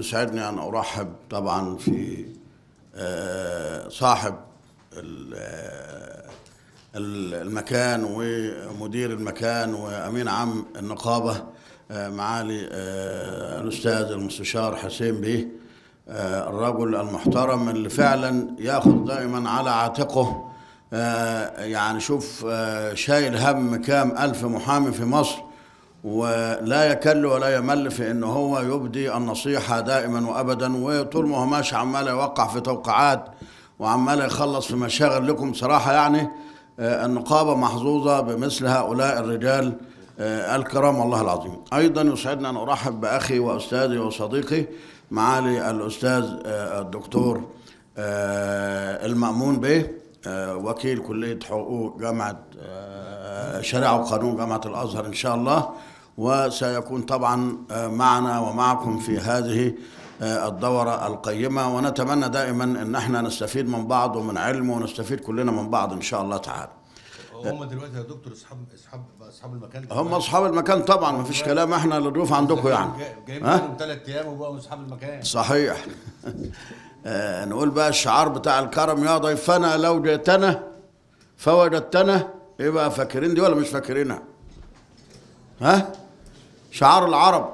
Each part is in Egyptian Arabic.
يسعدني أن أرحب طبعا في آه، صاحب ال- آه، ال- المكان ومدير المكان وأمين عام النقابة آه، معالي آه، الأستاذ المستشار حسين بيه آه، الرجل المحترم اللي فعلا ياخذ دائما على عاتقه آه، يعني شوف آه، شايل هم كام ألف محامي في مصر ولا يكل ولا يمل في انه هو يبدي النصيحه دائما وابدا وطول ما هو ماشي عمال يوقع في توقعات وعمال يخلص في مشاغل لكم صراحه يعني آه، النقابه محظوظه بمثل هؤلاء الرجال آه، الكرام والله العظيم ايضا يسعدنا ان ارحب باخي واستاذي وصديقي معالي الاستاذ آه، الدكتور آه، المأمون بيه آه، وكيل كلية حقوق جامعة آه، شريعة وقانون جامعة الأزهر إن شاء الله وسيكون طبعا آه، معنا ومعكم في هذه آه، الدورة القيمة ونتمنى دائما أن احنا نستفيد من بعض ومن علم ونستفيد كلنا من بعض إن شاء الله تعالى هم دلوقتي يا دكتور اصحاب اصحاب اصحاب المكان هم أصحاب المكان طبعا ما فيش كلام احنا اللي ضيوف عندكم يعني جايين ها؟ بقالهم ثلاث ايام وبقوا اصحاب المكان صحيح آه، نقول بقى الشعار بتاع الكرم يا ضيفنا لو جئتنا فوجدتنا ايه بقى فاكرين دي ولا مش فاكرينها ها شعار العرب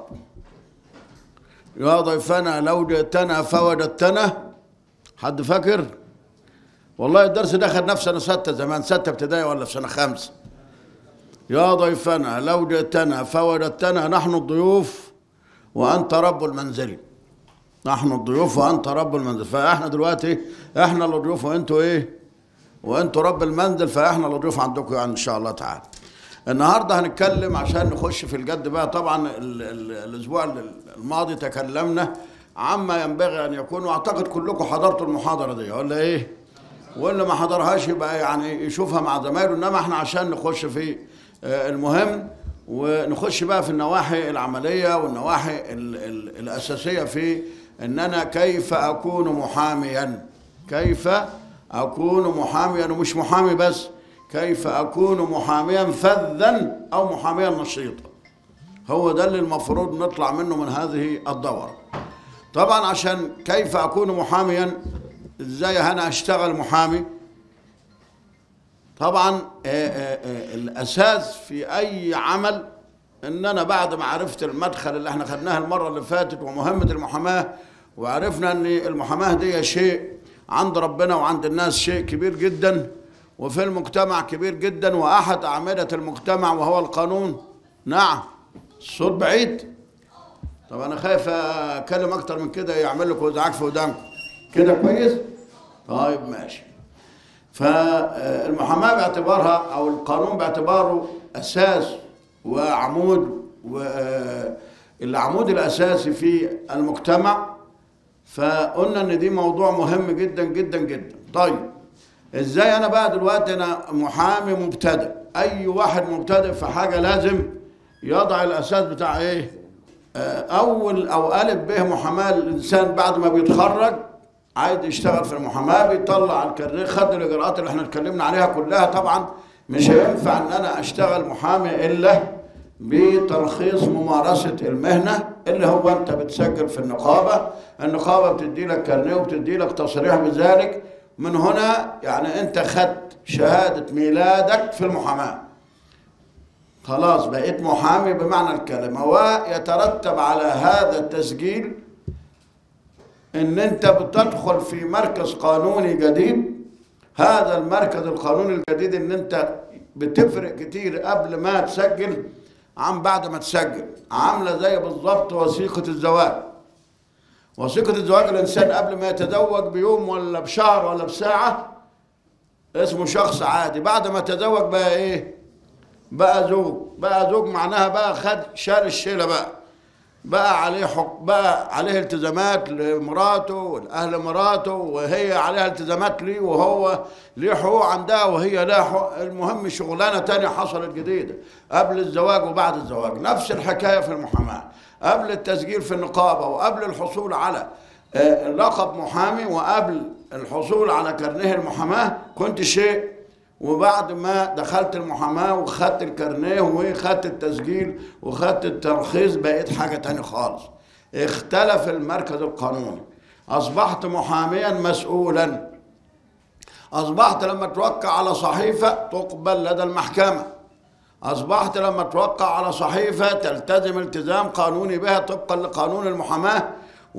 يا ضيفنا لو جئتنا فوجدتنا حد فاكر والله الدرس ده خدناه في سنه سته زمان سته ابتدائي ولا في سنه خمسه يا ضيفنا لو جئتنا فوجدتنا نحن الضيوف وانت رب المنزل نحن الضيوف وانت رب المنزل فاحنا دلوقتي احنا اللي ضيوف وانتوا ايه وانتوا رب المنزل فاحنا اللي ضيوف عندكم يعني ان شاء الله تعالى النهارده هنتكلم عشان نخش في الجد بقى طبعا ال ال الاسبوع ال- الماضي تكلمنا عما ينبغي ان يكون واعتقد كلكم حضرتوا المحاضره دي ولا ايه واللي ما حضرهاش يبقى يعني يشوفها مع زمايله انما احنا عشان نخش في آه، المهم ونخش بقى في النواحي العمليه والنواحي ال ال الاساسيه في ان انا كيف اكون محاميا كيف اكون محاميا ومش محامي بس كيف اكون محاميا فذا او محاميا نشيطا هو ده اللي المفروض نطلع منه من هذه الدورة طبعا عشان كيف أكون محاميا إزاي أنا أشتغل محامي طبعا آه، آه، آه، الأساس في أي عمل إن أنا بعد ما عرفت المدخل اللي احنا خدناه المرة اللي فاتت ومهمة المحاماة وعرفنا إن المحاماة دي شيء عند ربنا وعند الناس شيء كبير جدا وفي المجتمع كبير جدا وأحد أعمدة المجتمع وهو القانون نعم الصوت بعيد طب انا خايف اتكلم اكتر من كده يعمل لكم ازعاج في ودانكم كده كويس طيب ماشي فالمحاماه باعتبارها او القانون باعتباره اساس وعمود والعمود الاساسي في المجتمع فقلنا ان دي موضوع مهم جدا جدا جدا طيب ازاي انا بقى دلوقتي انا محامي مبتدئ اي واحد مبتدئ في حاجه لازم يضع الاساس بتاع ايه آه، اول او الف به محاماه الانسان بعد ما بيتخرج عايز يشتغل في المحاماه بيطلع الكارنيه خد الاجراءات اللي احنا اتكلمنا عليها كلها طبعا مش هينفع ان انا اشتغل محامي الا بترخيص ممارسه المهنه اللي هو انت بتسجل في النقابه النقابه بتدي لك كارنيه وبتدي لك تصريح بذلك من هنا يعني انت خدت شهاده ميلادك في المحاماه خلاص بقيت محامي بمعنى الكلمة ويترتب على هذا التسجيل ان انت بتدخل في مركز قانوني جديد هذا المركز القانوني الجديد ان انت بتفرق كتير قبل ما تسجل عن بعد ما تسجل عاملة زي بالظبط وثيقة الزواج وثيقة الزواج الإنسان قبل ما يتزوج بيوم ولا بشهر ولا بساعة اسمه شخص عادي بعد ما تزوج بقى ايه بقى زوج بقى زوج معناها بقى خد شال الشيله بقى بقى عليه حق بقى عليه التزامات لمراته والاهل مراته وهي عليها التزامات ليه وهو ليه حقوق عندها وهي لها حقوق المهم شغلانه تانية حصلت جديده قبل الزواج وبعد الزواج نفس الحكايه في المحاماه قبل التسجيل في النقابه وقبل الحصول على آه، لقب محامي وقبل الحصول على كارنيه المحاماه كنت شيء وبعد ما دخلت المحاماة وخدت الكارنيه وخدت التسجيل وخدت الترخيص بقيت حاجة تاني خالص اختلف المركز القانوني أصبحت محاميا مسؤولا أصبحت لما توقع على صحيفة تقبل لدى المحكمة أصبحت لما توقع على صحيفة تلتزم التزام قانوني بها طبقا لقانون المحاماة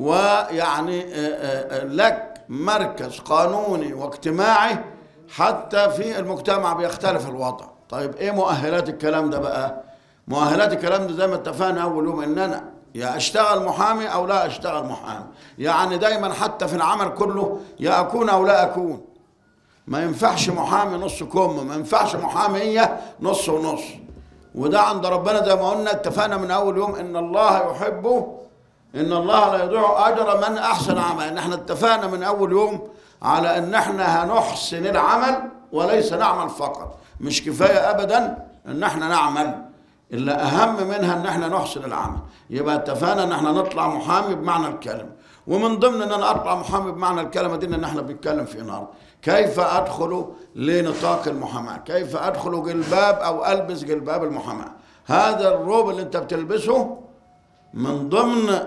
ويعني آه، آه، آه، لك مركز قانوني واجتماعي حتى في المجتمع بيختلف الوضع طيب ايه مؤهلات الكلام ده بقى مؤهلات الكلام ده زي ما اتفقنا اول يوم ان انا يا اشتغل محامي او لا اشتغل محامي يعني دايما حتى في العمل كله يا اكون او لا اكون ما ينفعش محامي نص كم ما ينفعش محامية نص ونص وده عند ربنا زي ما قلنا اتفقنا من اول يوم ان الله يحب ان الله لا يضيع اجر من احسن عملا ان احنا اتفقنا من اول يوم على ان احنا هنحسن العمل وليس نعمل فقط مش كفايه ابدا ان احنا نعمل الا اهم منها ان احنا نحسن العمل يبقى اتفقنا ان احنا نطلع محامي بمعنى الكلمه ومن ضمن ان انا اطلع محامي بمعنى الكلمه دي ان احنا بنتكلم في النهارده كيف ادخل لنطاق المحاماه كيف ادخل جلباب او البس جلباب المحاماه هذا الروب اللي انت بتلبسه من ضمن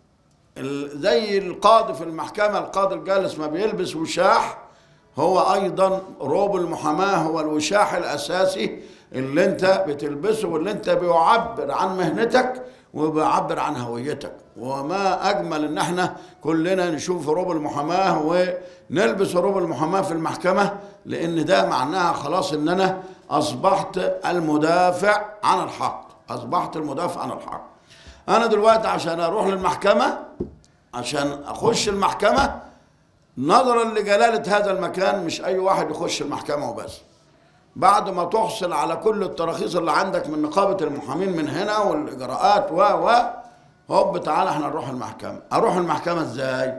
ال- زي القاضي في المحكمة القاضي الجالس ما بيلبس وشاح هو أيضا روب المحاماة هو الوشاح الأساسي اللي أنت بتلبسه واللي أنت بيعبر عن مهنتك وبيعبر عن هويتك وما أجمل إن احنا كلنا نشوف روب المحاماة ونلبس روب المحاماة في المحكمة لأن ده معناها خلاص إن أنا أصبحت المدافع عن الحق أصبحت المدافع عن الحق انا دلوقتي عشان اروح للمحكمه عشان اخش المحكمه نظرا لجلاله هذا المكان مش اي واحد يخش المحكمه وبس بعد ما تحصل على كل التراخيص اللي عندك من نقابه المحامين من هنا والاجراءات و و هوب تعالى احنا نروح المحكمه اروح المحكمه ازاي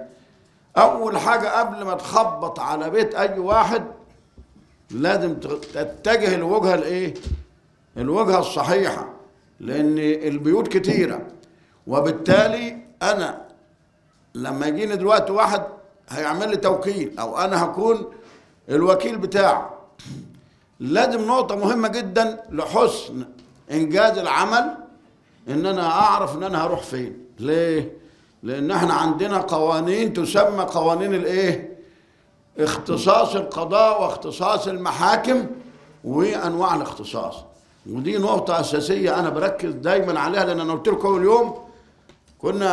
اول حاجه قبل ما تخبط على بيت اي واحد لازم تتجه الوجهه الايه الوجهه الصحيحه لان البيوت كتيره وبالتالي انا لما يجيني دلوقتي واحد هيعمل لي توكيل او انا هكون الوكيل بتاعه لازم نقطه مهمه جدا لحسن انجاز العمل ان انا اعرف ان انا هروح فين ليه لان احنا عندنا قوانين تسمى قوانين الايه اختصاص القضاء واختصاص المحاكم وانواع الاختصاص ودي نقطة أساسية أنا بركز دايما عليها لأن أنا قلت لكم أول يوم كنا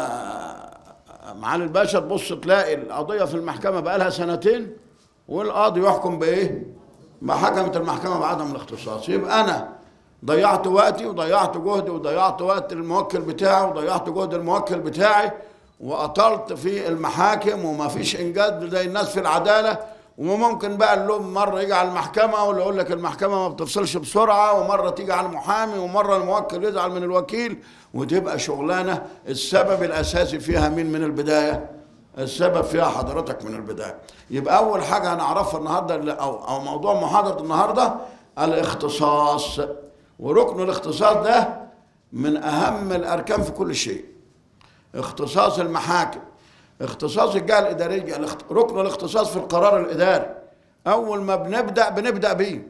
معالي الباشا تبص تلاقي القضية في المحكمة بقالها سنتين والقاضي يحكم بإيه؟ ما حكمت المحكمة بعدم الاختصاص يبقى أنا ضيعت وقتي وضيعت جهدي وضيعت وقت الموكل بتاعي وضيعت جهد الموكل بتاعي وقتلت في المحاكم وما فيش انجاز زي الناس في العداله وممكن بقى اللوم مره يجي على المحكمه ولا يقول لك المحكمه ما بتفصلش بسرعه ومره تيجي على المحامي ومره الموكل يزعل من الوكيل وتبقى شغلانه السبب الاساسي فيها مين من البدايه؟ السبب فيها حضرتك من البدايه. يبقى اول حاجه هنعرفها النهارده او او موضوع محاضره النهارده الاختصاص وركن الاختصاص ده من اهم الاركان في كل شيء. اختصاص المحاكم اختصاص الجهه الاداريه الاخت- ركن الاختصاص في القرار الاداري اول ما بنبدا بنبدا بيه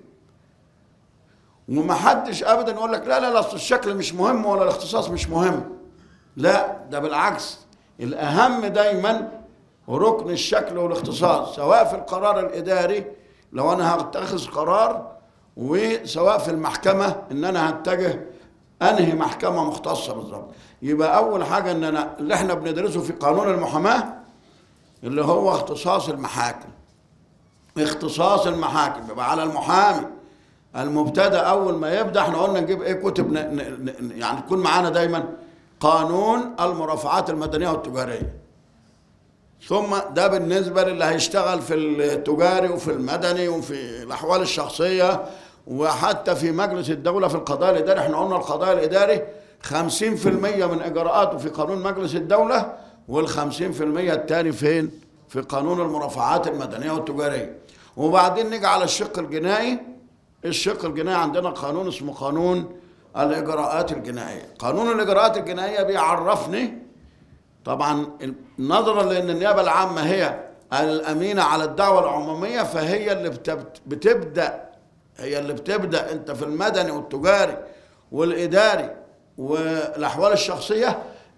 ومحدش ابدا يقول لك لا لا لا أصل الشكل مش مهم ولا الاختصاص مش مهم لا ده بالعكس الاهم دايما ركن الشكل والاختصاص سواء في القرار الاداري لو انا هتخذ قرار وسواء في المحكمه ان انا هتجه انهي محكمه مختصه بالظبط يبقى اول حاجه ان انا اللي احنا بندرسه في قانون المحاماه اللي هو اختصاص المحاكم اختصاص المحاكم يبقى على المحامي المبتدا اول ما يبدا احنا قلنا نجيب ايه كتب ن... ن... ن... يعني تكون معانا دايما قانون المرافعات المدنيه والتجاريه ثم ده بالنسبه للي هيشتغل في التجاري وفي المدني وفي الاحوال الشخصيه وحتى في مجلس الدوله في القضاء الاداري احنا قلنا القضاء الاداري 50% من اجراءاته في قانون مجلس الدوله وال50% التاني فين؟ في قانون المرافعات المدنيه والتجاريه. وبعدين نيجي على الشق الجنائي الشق الجنائي عندنا قانون اسمه قانون الاجراءات الجنائيه. قانون الاجراءات الجنائيه بيعرفني طبعا نظرا لان النيابه العامه هي الامينه على الدعوه العموميه فهي اللي بتبت- بتبدا هي اللي بتبدا انت في المدني والتجاري والاداري والاحوال الشخصيه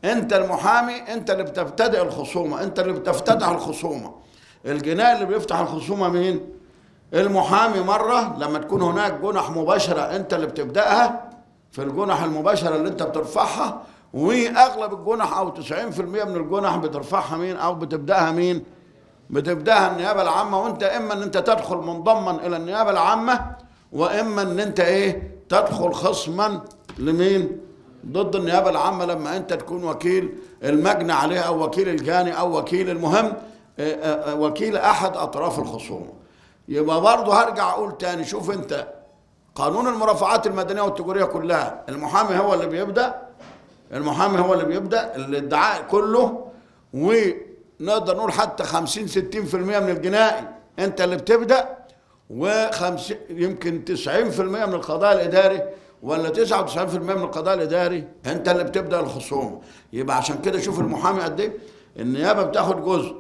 انت المحامي انت اللي بتبتدئ الخصومه انت اللي بتفتتح الخصومه الجناء اللي بيفتح الخصومه مين المحامي مره لما تكون هناك جنح مباشره انت اللي بتبداها في الجنح المباشره اللي انت بترفعها واغلب الجنح او 90% من الجنح بترفعها مين او بتبداها مين بتبداها النيابه العامه وانت اما ان انت تدخل منضما الى النيابه العامه واما ان انت ايه تدخل خصما لمين ضد النيابه العامه لما انت تكون وكيل المجني عليه او وكيل الجاني او وكيل المهم آه، آه، آه، وكيل احد اطراف الخصومه يبقى برضه هرجع اقول تاني شوف انت قانون المرافعات المدنيه والتجاريه كلها المحامي هو اللي بيبدا المحامي هو اللي بيبدا الادعاء كله ونقدر نقول حتى 50 60% من الجنائي انت اللي بتبدا و50 يمكن 90% من القضاء الاداري ولا 99% من القضاء الاداري انت اللي بتبدا الخصوم يبقى عشان كده شوف المحامي قد ايه النيابه بتاخد جزء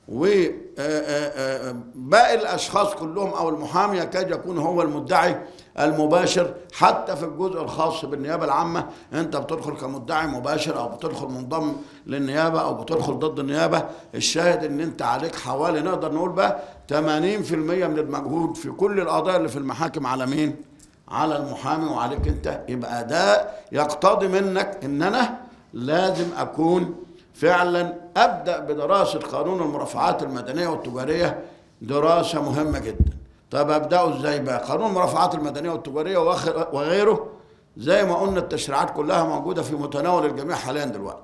وباقي الاشخاص كلهم او المحامي يكاد يكون هو المدعي المباشر حتى في الجزء الخاص بالنيابه العامه انت بتدخل كمدعي مباشر او بتدخل منضم للنيابه او بتدخل ضد النيابه الشاهد ان انت عليك حوالي نقدر نقول بقى 80% من المجهود في كل القضايا اللي في المحاكم على مين؟ على المحامي وعليك انت يبقى ده يقتضي منك ان انا لازم اكون فعلا ابدا بدراسه قانون المرافعات المدنيه والتجاريه دراسه مهمه جدا طب ابداه ازاي بقى قانون المرافعات المدنيه والتجاريه وآخر- وغيره زي ما قلنا التشريعات كلها موجوده في متناول الجميع حاليا دلوقتي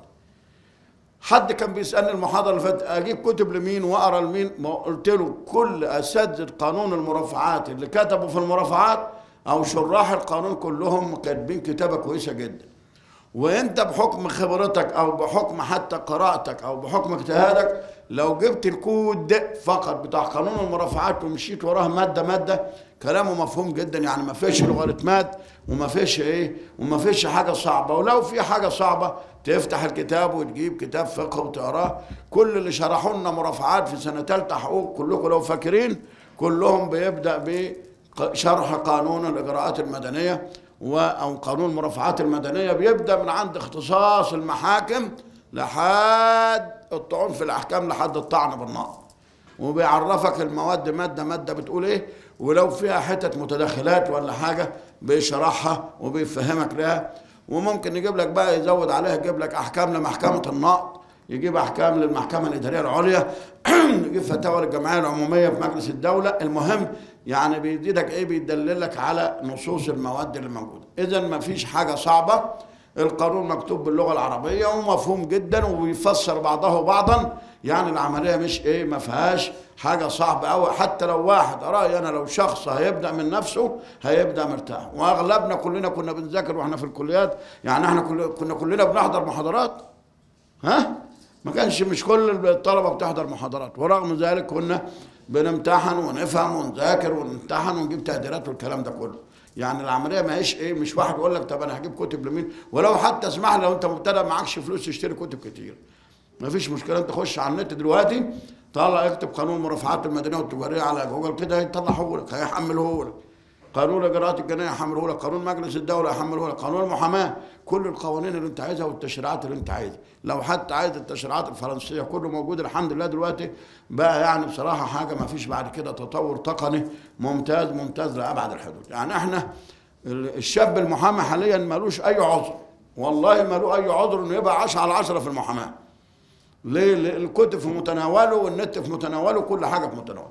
حد كان بيسالني المحاضره اللي فاتت اجيب كتب لمين واقرا لمين ما قلت له كل اساتذه قانون المرافعات اللي كتبوا في المرافعات او شراح القانون كلهم كاتبين كتابه كويسه جدا وانت بحكم خبرتك او بحكم حتى قراءتك او بحكم اجتهادك لو جبت الكود فقط بتاع قانون المرافعات ومشيت وراه ماده ماده كلامه مفهوم جدا يعني ما فيش لوغاريتمات وما فيش ايه وما فيش حاجه صعبه ولو في حاجه صعبه تفتح الكتاب وتجيب كتاب فقه وتقراه كل اللي شرحوا لنا مرافعات في سنه ثالثه حقوق كلكم لو فاكرين كلهم بيبدا بشرح قانون الاجراءات المدنيه و- او قانون المرافعات المدنيه بيبدا من عند اختصاص المحاكم لحد الطعون في الاحكام لحد الطعن بالنار وبيعرفك المواد ماده ماده بتقول ايه ولو فيها حتت متداخلات ولا حاجه بيشرحها وبيفهمك لها وممكن يجيب لك بقى يزود عليها يجيب لك احكام لمحكمه النقض يجيب احكام للمحكمه الاداريه العليا يجيب فتاوى للجمعيه العموميه في مجلس الدوله المهم يعني بيزيدك ايه بيدللك على نصوص المواد اللي موجوده اذا ما فيش حاجه صعبه القانون مكتوب باللغه العربيه ومفهوم جدا وبيفسر بعضه بعضا يعني العمليه مش ايه ما فيهاش حاجه صعبه قوي حتى لو واحد رايي انا لو شخص هيبدا من نفسه هيبدا مرتاح واغلبنا كلنا كنا بنذاكر واحنا في الكليات يعني احنا كل- كنا كلنا بنحضر محاضرات ها ما كانش مش كل الطلبه بتحضر محاضرات ورغم ذلك كنا بنمتحن ونفهم ونذاكر ونمتحن ونجيب تقديرات والكلام ده كله يعني العمليه ما هيش ايه مش واحد يقول لك طب انا هجيب كتب لمين ولو حتى اسمح لي لو انت مبتدئ معكش فلوس تشتري كتب كتير ما فيش مشكله انت خش على النت دلوقتي طلع اكتب قانون المرافعات المدنيه والتجاريه على جوجل كده هيطلعه لك هيحمله لك قانون الاجراءات الجنائيه يحمله لك قانون مجلس الدوله يحمله لك قانون المحاماه كل القوانين اللي انت عايزها والتشريعات اللي انت عايزها لو حتى عايز التشريعات الفرنسيه كله موجود الحمد لله دلوقتي بقى يعني بصراحه حاجه ما فيش بعد كده تطور تقني ممتاز ممتاز لابعد الحدود يعني احنا الشاب المحامي حاليا ملوش اي عذر والله ملوش اي عذر انه يبقى 10 على 10 في المحاماه ليه؟ لأن الكتب في متناوله والنت في متناوله كل حاجه في متناوله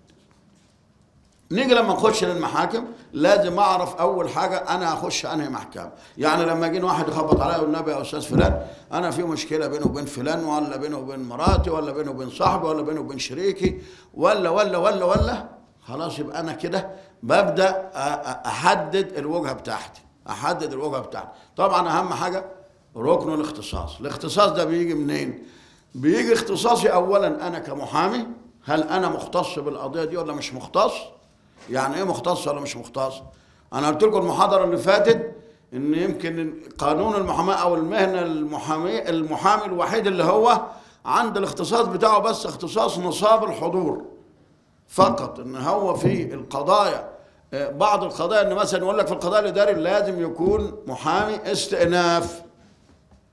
نيجي لما نخش للمحاكم لازم اعرف اول حاجه انا هخش انهي محكمه يعني لما يجيني واحد يخبط عليا يقول النبي يا استاذ فلان انا في مشكله بيني وبين فلان ولا بيني وبين مراتي ولا بيني وبين صاحبي ولا بيني وبين شريكي ولا ولا ولا ولا خلاص يبقى انا كده ببدا أ- أ- احدد الوجهه بتاعتي احدد الوجهه بتاعتي طبعا اهم حاجه ركن الاختصاص الاختصاص ده بيجي منين بيجي اختصاصي اولا انا كمحامي هل انا مختص بالقضيه دي ولا مش مختص يعني ايه مختص ولا مش مختص انا قلت لكم المحاضره اللي فاتت ان يمكن قانون المحاماه او المهنه المحامي المحامي الوحيد اللي هو عند الاختصاص بتاعه بس اختصاص نصاب الحضور فقط ان هو في القضايا آه، بعض القضايا ان مثلا يقول لك في القضاء الاداري لازم يكون محامي استئناف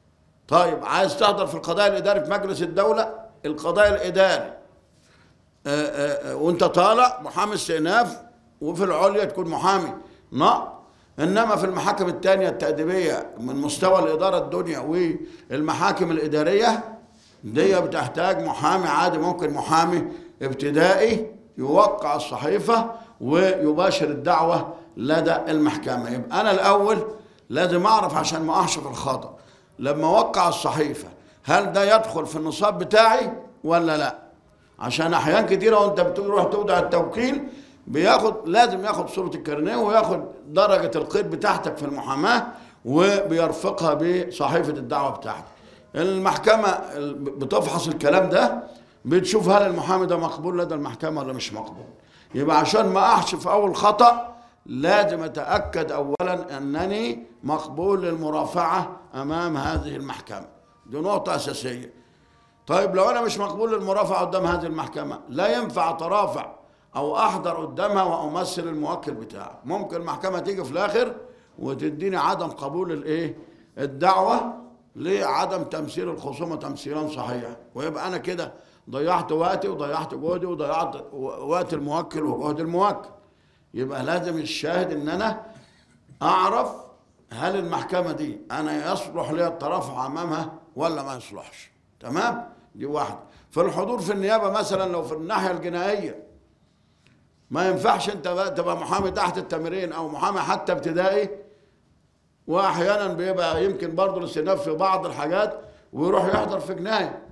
طيب عايز تحضر في القضاء الاداري في مجلس الدوله القضاء الاداري آه، آه، آه، وانت طالع محامي استئناف وفي العليا تكون محامي نقض انما في المحاكم التانية التأديبية من مستوى الإدارة الدنيا والمحاكم الإدارية دي بتحتاج محامي عادي ممكن محامي ابتدائي يوقع الصحيفة ويباشر الدعوة لدى المحكمة يبقى أنا الأول لازم أعرف عشان ما أحش في الخطأ لما أوقع الصحيفة هل ده يدخل في النصاب بتاعي ولا لا عشان أحيان كتيرة وأنت بتروح تودع التوكيل بياخد لازم ياخد صورة الكارنيه وياخد درجة القيد بتاعتك في المحاماة وبيرفقها بصحيفة الدعوة بتاعتك المحكمة بتفحص الكلام ده بتشوف هل المحامي ده مقبول لدى المحكمة ولا مش مقبول يبقى عشان ما أحش في أول خطأ لازم أتأكد أولا أنني مقبول للمرافعة أمام هذه المحكمة دي نقطة أساسية طيب لو أنا مش مقبول للمرافعة قدام هذه المحكمة لا ينفع أترافع او احضر قدامها وامثل الموكل بتاعي ممكن المحكمه تيجي في الاخر وتديني عدم قبول الايه الدعوه لعدم تمثيل الخصومه تمثيلا صحيحا ويبقى انا كده ضيعت وقتي وضيعت جهدي وضيعت وقت الموكل وجهد الموكل يبقى لازم الشاهد ان انا اعرف هل المحكمه دي انا يصلح لي الترافع امامها ولا ما يصلحش تمام دي واحده في الحضور في النيابه مثلا لو في الناحيه الجنائيه ما ينفعش انت بقى تبقى محامي تحت التمرين او محامي حتى ابتدائي واحيانا بيبقى يمكن برضه الاستئناف في بعض الحاجات ويروح يحضر في جنايه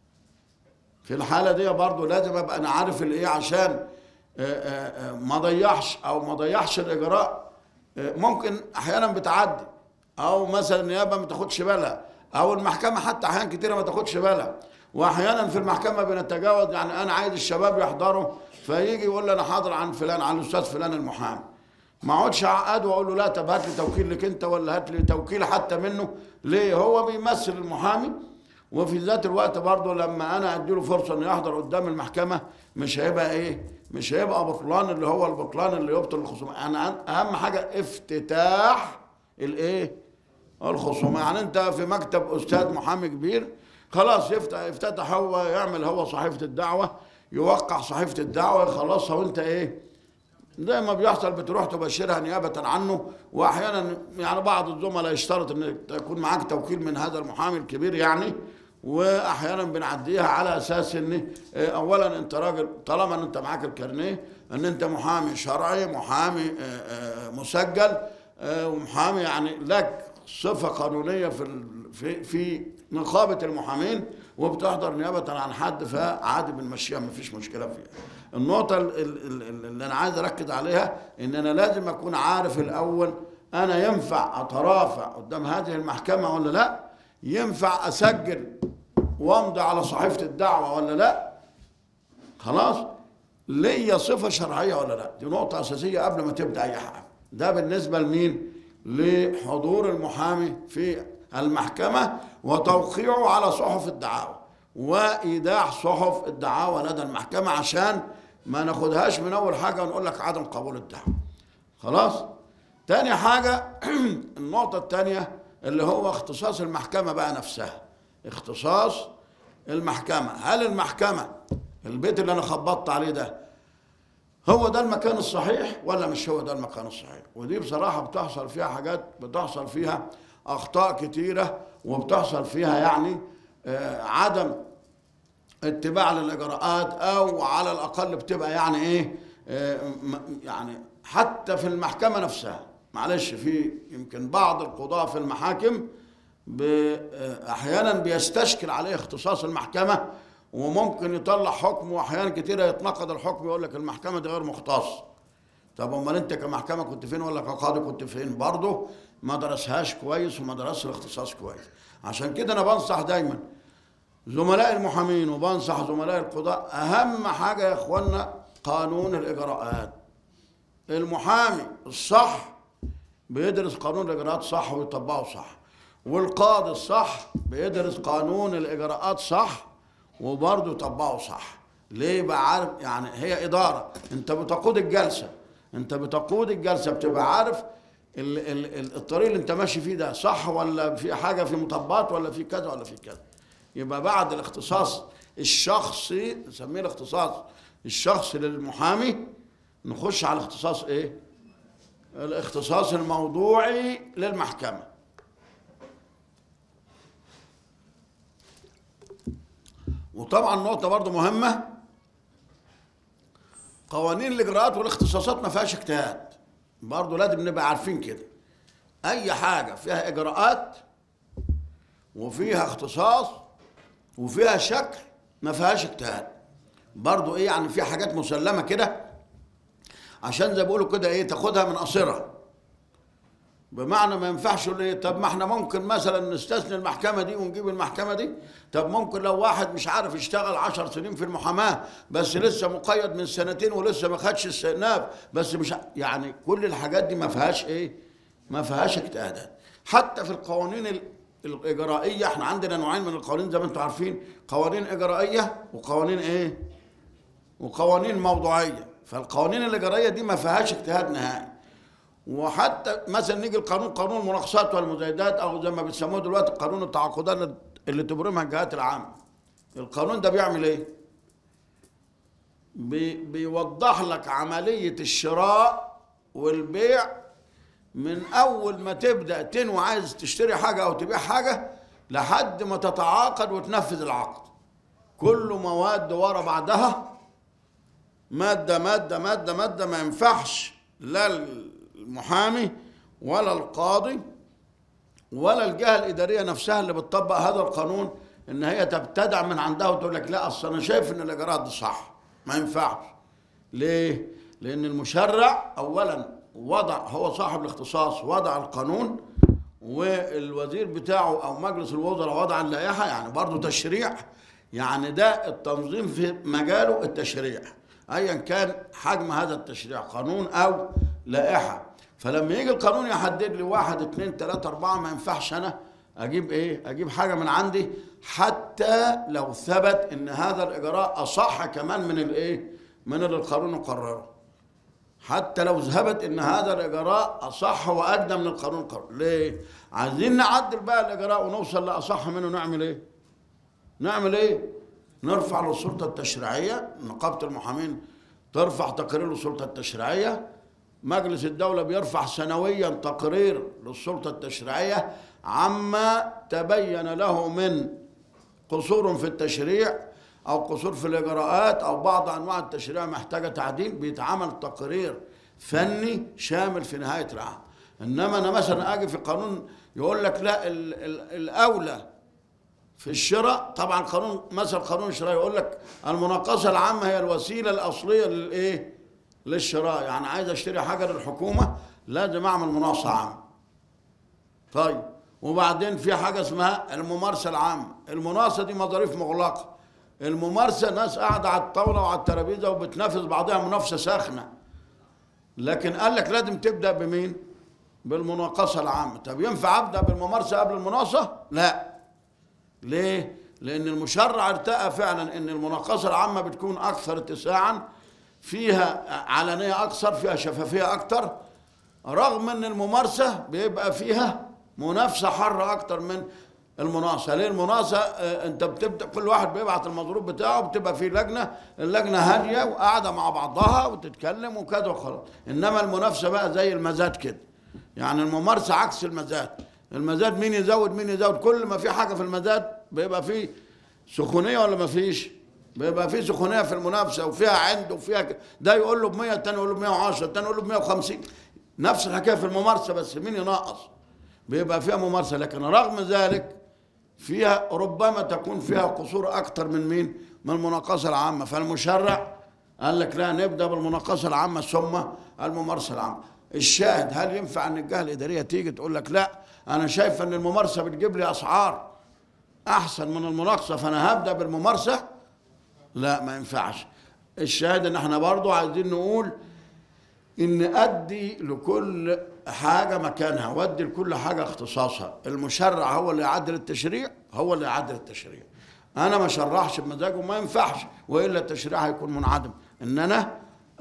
في الحاله دي برضه لازم ابقى انا عارف الايه عشان ما ضيعش او ما ضيعش الاجراء ممكن احيانا بتعدي او مثلا النيابه ما تاخدش بالها او المحكمه حتى احيانا كتيره ما تاخدش بالها واحيانا في المحكمه بنتجاوز يعني انا عايز الشباب يحضروا فيجي يقول لي انا حاضر عن فلان عن الاستاذ فلان المحامي ما اقعدش اعقده واقول له لا طب هات لي توكيل لك انت ولا هات لي توكيل حتى منه ليه هو بيمثل المحامي وفي ذات الوقت برضه لما انا اديله فرصه انه يحضر قدام المحكمه مش هيبقى ايه مش هيبقى بطلان اللي هو البطلان اللي يبطل الخصومه انا اهم حاجه افتتاح الايه الخصومه يعني انت في مكتب استاذ محامي كبير خلاص يفتح يفتتح هو يعمل هو صحيفه الدعوه يوقع صحيفه الدعوه يخلصها وانت ايه زي ما بيحصل بتروح تبشرها نيابه عنه واحيانا يعني بعض الزملاء يشترط ان يكون معاك توكيل من هذا المحامي الكبير يعني واحيانا بنعديها على اساس ان اولا انت راجل طالما ان انت معاك الكارنيه ان انت محامي شرعي محامي مسجل ومحامي يعني لك صفه قانونيه في في في نقابه المحامين وبتحضر نيابه عن حد فعادي بنمشيها ما فيش مشكله فيها. النقطه اللي انا عايز اركز عليها ان انا لازم اكون عارف الاول انا ينفع اترافع قدام هذه المحكمه ولا لا؟ ينفع اسجل وامضي على صحيفه الدعوه ولا لا؟ خلاص؟ ليا صفه شرعيه ولا لا؟ دي نقطه اساسيه قبل ما تبدا اي حاجه. ده بالنسبه لمين؟ لحضور المحامي في المحكمة وتوقيعه على صحف الدعاوى وإيداع صحف الدعاوى لدى المحكمة عشان ما ناخدهاش من أول حاجة ونقول لك عدم قبول الدعوة خلاص تاني حاجة النقطة التانية اللي هو اختصاص المحكمة بقى نفسها اختصاص المحكمة هل المحكمة البيت اللي أنا خبطت عليه ده هو ده المكان الصحيح ولا مش هو ده المكان الصحيح ودي بصراحة بتحصل فيها حاجات بتحصل فيها اخطاء كتيره وبتحصل فيها يعني آه عدم اتباع للاجراءات او على الاقل بتبقى يعني ايه آه يعني حتى في المحكمه نفسها معلش في يمكن بعض القضاه في المحاكم احيانا بيستشكل عليه اختصاص المحكمه وممكن يطلع حكم واحيانا كتيره يتناقض الحكم يقول لك المحكمه دي غير مختص طب امال انت كمحكمه كنت فين ولا كقاضي كنت فين برضه ما درسهاش كويس وما درسش الاختصاص كويس عشان كده انا بنصح دايما زملاء المحامين وبنصح زملاء القضاء اهم حاجه يا اخوانا قانون الاجراءات المحامي الصح بيدرس قانون الاجراءات صح ويطبقه صح والقاضي الصح بيدرس قانون الاجراءات صح وبرضه يطبقه صح ليه بقى عارف يعني هي اداره انت بتقود الجلسه انت بتقود الجلسه بتبقى عارف ال ال ال الطريق اللي انت ماشي فيه ده صح ولا في حاجه في مطبات ولا في كذا ولا في كذا يبقى بعد الاختصاص الشخصي نسميه الاختصاص الشخصي للمحامي نخش على الاختصاص ايه الاختصاص الموضوعي للمحكمه وطبعا نقطه برضو مهمه قوانين الاجراءات والاختصاصات ما فيهاش اجتهاد برضه لازم نبقى عارفين كده اي حاجه فيها اجراءات وفيها اختصاص وفيها شكل ما فيهاش اجتهاد برضه ايه يعني في حاجات مسلمه كده عشان زي بيقولوا كده ايه تاخدها من قصرها بمعنى ما ينفعش ليه طب ما احنا ممكن مثلا نستثني المحكمة دي ونجيب المحكمة دي طب ممكن لو واحد مش عارف يشتغل عشر سنين في المحاماة بس لسه مقيد من سنتين ولسه ما خدش استئناف بس مش ع- يعني كل الحاجات دي ما فيهاش ايه ما فيهاش اجتهادات حتى في القوانين ال- الإجرائية احنا عندنا نوعين من القوانين زي ما انتم عارفين قوانين إجرائية وقوانين ايه وقوانين موضوعية فالقوانين الإجرائية دي ما فيهاش اجتهاد نهائي وحتى مثلا نيجي القانون قانون المناقصات والمزايدات او زي ما بيسموه دلوقتي قانون التعاقدات اللي تبرمها الجهات العامه القانون ده بيعمل ايه بي بيوضح لك عمليه الشراء والبيع من اول ما تبدا تنوي عايز تشتري حاجه او تبيع حاجه لحد ما تتعاقد وتنفذ العقد كله مواد ورا بعضها مادة مادة مادة مادة ما ينفعش لا المحامي ولا القاضي ولا الجهة الإدارية نفسها اللي بتطبق هذا القانون إن هي تبتدع من عندها وتقول لك لا أصل أنا شايف إن الإجراءات دي صح ما ينفعش ليه؟ لأن المشرع أولا وضع هو صاحب الاختصاص وضع القانون والوزير بتاعه أو مجلس الوزراء وضع اللائحة يعني برضه تشريع يعني ده التنظيم في مجاله التشريع ايا كان حجم هذا التشريع قانون او لائحه فلما يجي القانون يحدد لي واحد اثنين ثلاثة أربعة ما ينفعش أنا أجيب إيه؟ أجيب حاجة من عندي حتى لو ثبت إن هذا الإجراء أصح كمان من الإيه؟ من اللي القانون قرره. حتى لو ثبت إن هذا الإجراء أصح وأقدم من القانون قرره. ليه؟ عايزين نعدل بقى الإجراء ونوصل لأصح منه نعمل إيه؟ نعمل ايه؟ نرفع للسلطة التشريعية نقابة المحامين ترفع تقرير للسلطة التشريعية مجلس الدولة بيرفع سنويا تقرير للسلطة التشريعية عما تبين له من قصور في التشريع أو قصور في الإجراءات أو بعض أنواع التشريع محتاجة تعديل بيتعمل تقرير فني شامل في نهاية العام إنما أنا مثلا أجي في قانون يقول لك لا ال- ال- الأولى في الشراء طبعا قانون مثلا قانون الشراء يقول لك المناقصه العامه هي الوسيله الاصليه للايه؟ للشراء يعني عايز اشتري حاجه للحكومه لازم اعمل مناقصه عامه. طيب وبعدين في حاجه اسمها الممارسه العامه، المناقصه دي مظاريف مغلقه. الممارسه ناس قاعده على الطاوله وعلى الترابيزه وبتنافس بعضها منافسه ساخنه. لكن قال لك لازم تبدا بمين؟ بالمناقصه العامه، طب ينفع ابدا بالممارسه قبل المناقصه؟ لا. ليه؟ لأن المشرع ارتأى فعلا أن المناقصة العامة بتكون أكثر اتساعا فيها علنية أكثر فيها شفافية أكثر رغم أن الممارسة بيبقى فيها منافسة حرة أكثر من المناقصة ليه المناقصة آه، أنت بتبدأ كل واحد بيبعت المضروب بتاعه بتبقى في لجنة اللجنة هادية وقاعدة مع بعضها وتتكلم وكذا وخلاص إنما المنافسة بقى زي المزاد كده يعني الممارسة عكس المزاد المزاد مين يزود مين يزود كل ما في حاجة في المزاد بيبقى فيه سخونية ولا ما فيش بيبقى فيه سخونية في المنافسة وفيها عند وفيها ك... ده يقول له ب 100 التاني يقول له ب 110 التاني يقول له ب 150 نفس الحكاية في الممارسة بس مين ينقص بيبقى فيها ممارسة لكن رغم ذلك فيها ربما تكون فيها قصور أكتر من مين من المناقصة العامة فالمشرع قال لك لا نبدأ بالمناقصة العامة ثم الممارسة العامة الشاهد هل ينفع ان الجهه الاداريه تيجي تقول لك لا انا شايف ان الممارسه بتجيب لي اسعار احسن من المناقصه فانا هبدا بالممارسه لا ما ينفعش الشاهد ان احنا برضو عايزين نقول ان ادي لكل حاجه مكانها وادي لكل حاجه اختصاصها المشرع هو اللي يعدل التشريع هو اللي يعدل التشريع انا ما شرحش بمزاجه ما ينفعش والا التشريع هيكون منعدم ان انا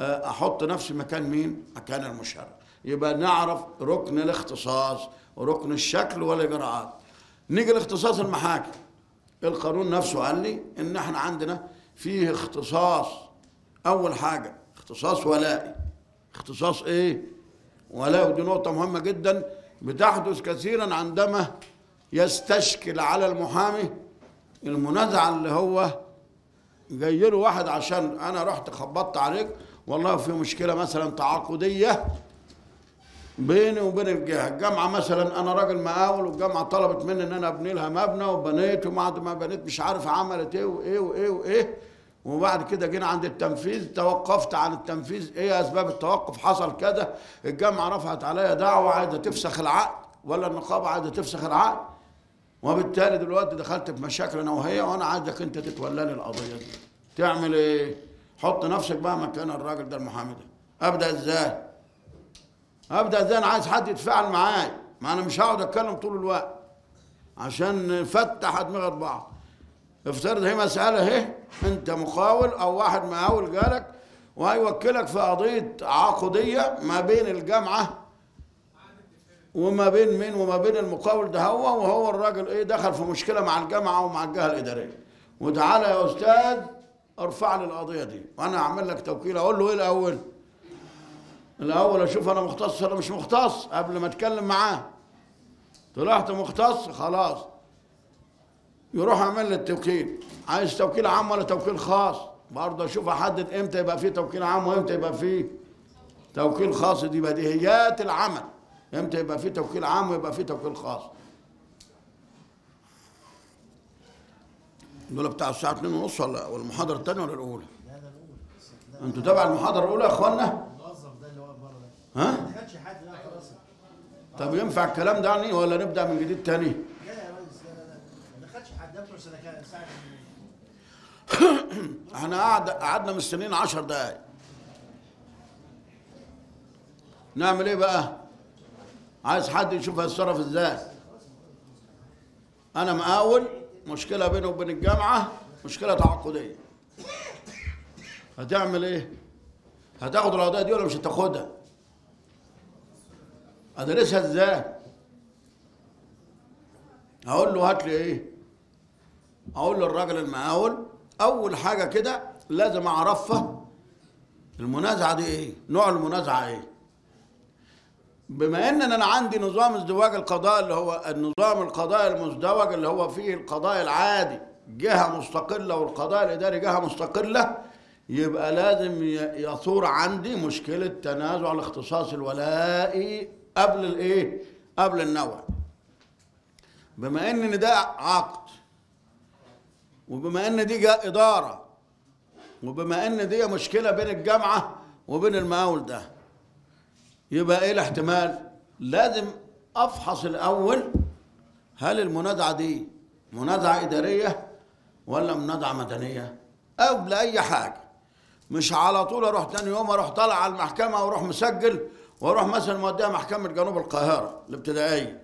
آه، احط نفسي مكان مين مكان المشرع يبقى نعرف ركن الاختصاص وركن الشكل والاجراءات نيجي لاختصاص المحاكم القانون نفسه قال لي ان احنا عندنا فيه اختصاص اول حاجه اختصاص ولائي اختصاص ايه ولاء ودي نقطه مهمه جدا بتحدث كثيرا عندما يستشكل على المحامي المنازعه اللي هو جاي له واحد عشان انا رحت خبطت عليك والله في مشكله مثلا تعاقديه بيني وبين الجهه الجامعه مثلا انا راجل مقاول والجامعه طلبت مني ان انا ابني لها مبنى وبنيت وبعد ما بنيت مش عارف عملت ايه وايه وايه وايه وبعد كده جينا عند التنفيذ توقفت عن التنفيذ ايه اسباب التوقف حصل كذا الجامعه رفعت عليا دعوه عايزه تفسخ العقد ولا النقابه عايزه تفسخ العقد وبالتالي دلوقتي دخلت في مشاكل انا وهي وانا عايزك انت تتولى لي القضيه دي تعمل ايه حط نفسك بقى مكان الراجل ده المحامي ده ابدا ازاي ابدا ازاي انا عايز حد يتفاعل معايا ما انا مش هقعد اتكلم طول الوقت عشان نفتح دماغ بعض افترض هي مساله اهي انت مقاول او واحد مقاول جالك وهيوكلك في قضيه عقوديه ما بين الجامعه وما بين مين وما بين المقاول ده هو وهو الراجل ايه دخل في مشكله مع الجامعه ومع الجهه الاداريه وتعالى يا استاذ ارفع لي القضيه دي وانا اعمل لك توكيل اقول له ايه الاول الاول اشوف انا مختص ولا مش مختص قبل ما اتكلم معاه طلعت مختص خلاص يروح اعمل لي التوكيل عايز توكيل عام ولا توكيل خاص برضه اشوف احدد امتى يبقى فيه توكيل عام وامتى يبقى فيه توكيل خاص دي بديهيات العمل امتى يبقى فيه توكيل عام ويبقى فيه توكيل خاص دول بتاع الساعة 2 ونص ولا ولا المحاضرة الثانية ولا الأولى؟ لا ده الاولى أنتوا تبع المحاضرة الأولى يا إخوانا؟ الموظف ده اللي واقف بره ده ها؟ ما خدش حد لا خلاص طب ينفع الكلام ده يعني ولا نبدأ من جديد تاني؟ لا يا ريس لا لا لا ما دخلش حد ده بتوع سنه كام ساعه احنا قعد قعدنا مستنيين 10 دقايق نعمل ايه بقى عايز حد يشوف هيتصرف ازاي انا مقاول مشكله بينه وبين الجامعه مشكله تعاقديه هتعمل ايه هتاخد القضيه دي ولا مش هتاخدها ادرسها ازاي هقول له هات لي ايه اقول للراجل المقاول اول حاجه كده لازم اعرفها المنازعه دي ايه نوع المنازعه ايه بما ان انا عندي نظام ازدواج القضاء اللي هو النظام القضاء المزدوج اللي هو فيه القضاء العادي جهه مستقله والقضاء الاداري جهه مستقله يبقى لازم ي- يثور عندي مشكله تنازع الاختصاص الولائي قبل الايه قبل النوع بما ان ده عقد وبما ان دي جا اداره وبما ان دي مشكله بين الجامعه وبين المقاول ده يبقى ايه الاحتمال لازم افحص الاول هل المنازعه دي منازعه اداريه ولا منازعه مدنيه قبل اي حاجه مش على طول اروح تاني يوم اروح طالع على المحكمه واروح مسجل واروح مثلا موديها محكمه جنوب القاهره الابتدائيه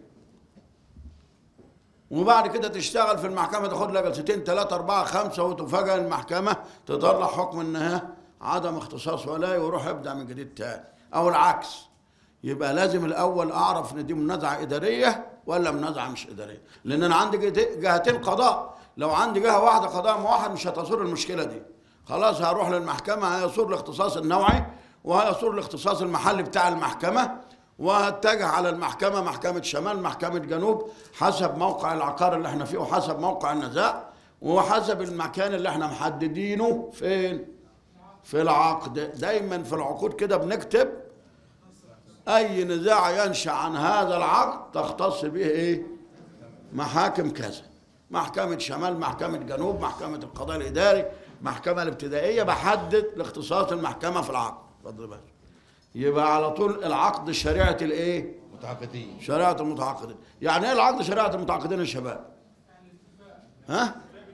وبعد كده تشتغل في المحكمة تاخد لها جلستين ثلاثة أربعة خمسة وتفاجئ المحكمة تطلع حكم إنها عدم اختصاص ولاي ويروح يبدأ من جديد تاني أو العكس يبقى لازم الأول أعرف إن دي منازعة إدارية ولا منازعة مش إدارية لأن أنا عندي جهت- جهتين قضاء لو عندي جهة واحدة قضاء واحد مش هتصور المشكلة دي خلاص هروح للمحكمة هيصور الاختصاص النوعي وهيصور الاختصاص المحلي بتاع المحكمة وهتجه على المحكمة محكمة شمال محكمة جنوب حسب موقع العقار اللي احنا فيه وحسب موقع النزاع وحسب المكان اللي احنا محددينه فين في العقد دايما في العقود كده بنكتب اي نزاع ينشا عن هذا العقد تختص به ايه محاكم كذا محكمة شمال محكمة جنوب محكمة القضاء الإداري محكمة الابتدائية بحدد لاختصاص المحكمة في العقد اتفضل يا باشا يبقى على طول العقد شريعة الايه متعاقدين شريعة المتعاقدين يعني ايه العقد شريعة المتعاقدين يا شباب ها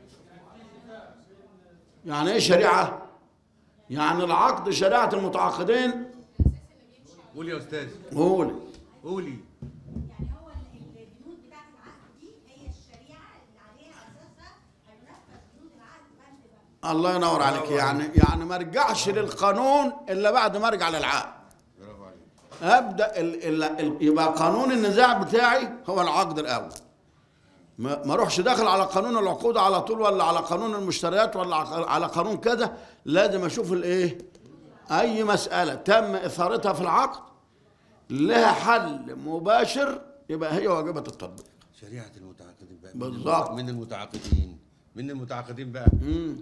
يعني ايه شريعة يعني العقد شريعة المتعاقدين قول يا استاذ قول قولي يعني هو ال- البنود بتاعت العقد دي هي الشريعه اللي عليها اساسها هينفذ بنود العقد بند بند الله ينور عليك برافو يعني يعني ما ارجعش للقانون الا بعد ما ارجع للعقد برافو عليك ابدا ال ال ال يبقى قانون النزاع بتاعي هو العقد الاول ما ما اروحش داخل على قانون العقود على طول ولا على قانون المشتريات ولا على- على قانون كذا لازم اشوف الايه اي مساله تم اثارتها في العقد لها حل مباشر يبقى هي واجبه التطبيق شريعه المتعاقدين بقى بالظبط. من المتعاقدين من المتعاقدين بقى امم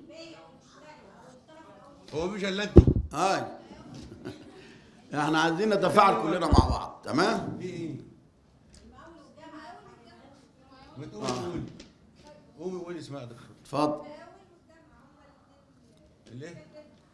هو مش الا انتوا هاي احنا عايزين نتفاعل كلنا مع بعض تمام في ايه؟ ما تقومي قولي قومي قولي اسمها يا دكتور اتفضل ليه؟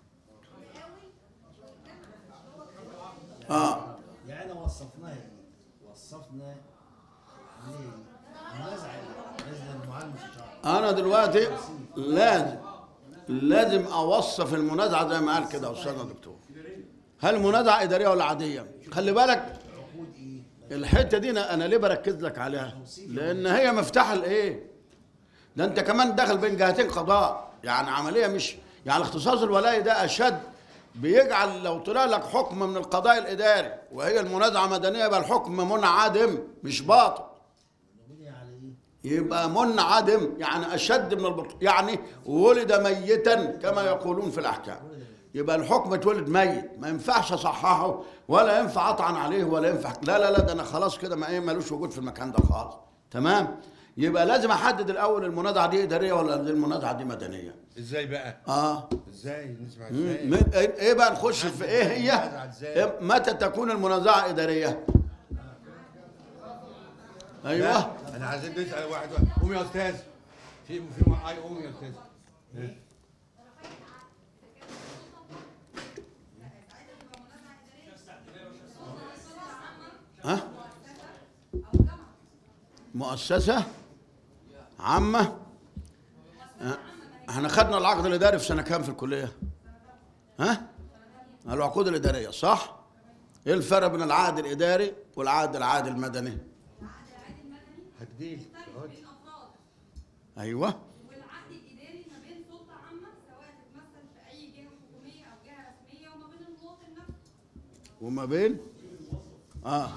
اه يعني وصفناها ايه؟ وصفنا ليه؟ النزع لازم المعلم الشرعي انا دلوقتي لازم لازم اوصف المنازعه زي ما قال كده استاذنا دكتور هل منازعه اداريه ولا عاديه خلي بالك عقود ايه؟ الحته دي انا أنا ليه بركز لك عليها لان هي مفتاح الايه ده انت كمان داخل بين جهتين قضاء يعني عمليه مش يعني اختصاص الولايه ده اشد بيجعل لو طلع لك حكم من القضاء الاداري وهي المنازعه مدنيه يبقى الحكم منعدم مش باطل بني على ايه؟ يبقى منعدم يعني اشد من البطل يعني ولد ميتا كما يقولون في الاحكام يبقى الحكم اتولد ميت ما ينفعش اصححه ولا ينفع اطعن عليه ولا ينفع لا لا لا ده انا خلاص كده ما ايه ملوش وجود في المكان ده خالص تمام يبقى لازم احدد الاول المنازعه دي اداريه ولا المنازعه دي مدنيه ازاي بقى؟ اه ازاي نسمع مم. ازاي؟ من- ايه بقى نخش في ايه هي المنازعة إزاي؟ إيه- متى تكون المنازعه اداريه ايوه لا، انا عايزين نسال واحد واحد قوم يا استاذ في في اي قوم يا استاذ ها مؤسسة عامة ها؟ احنا خدنا العقد الإداري في سنة كام في الكلية؟ ها؟ العقود الإدارية صح؟ ايه الفرق بين العقد الإداري والعقد العادي المدني؟ هتجيلي اقعدي. بين افراد أيوه والعقد الاداري ما بين سلطه عامه سواء تتمثل في اي جهه حكوميه او جهه رسميه وما بين المواطن نفسه وما بين اه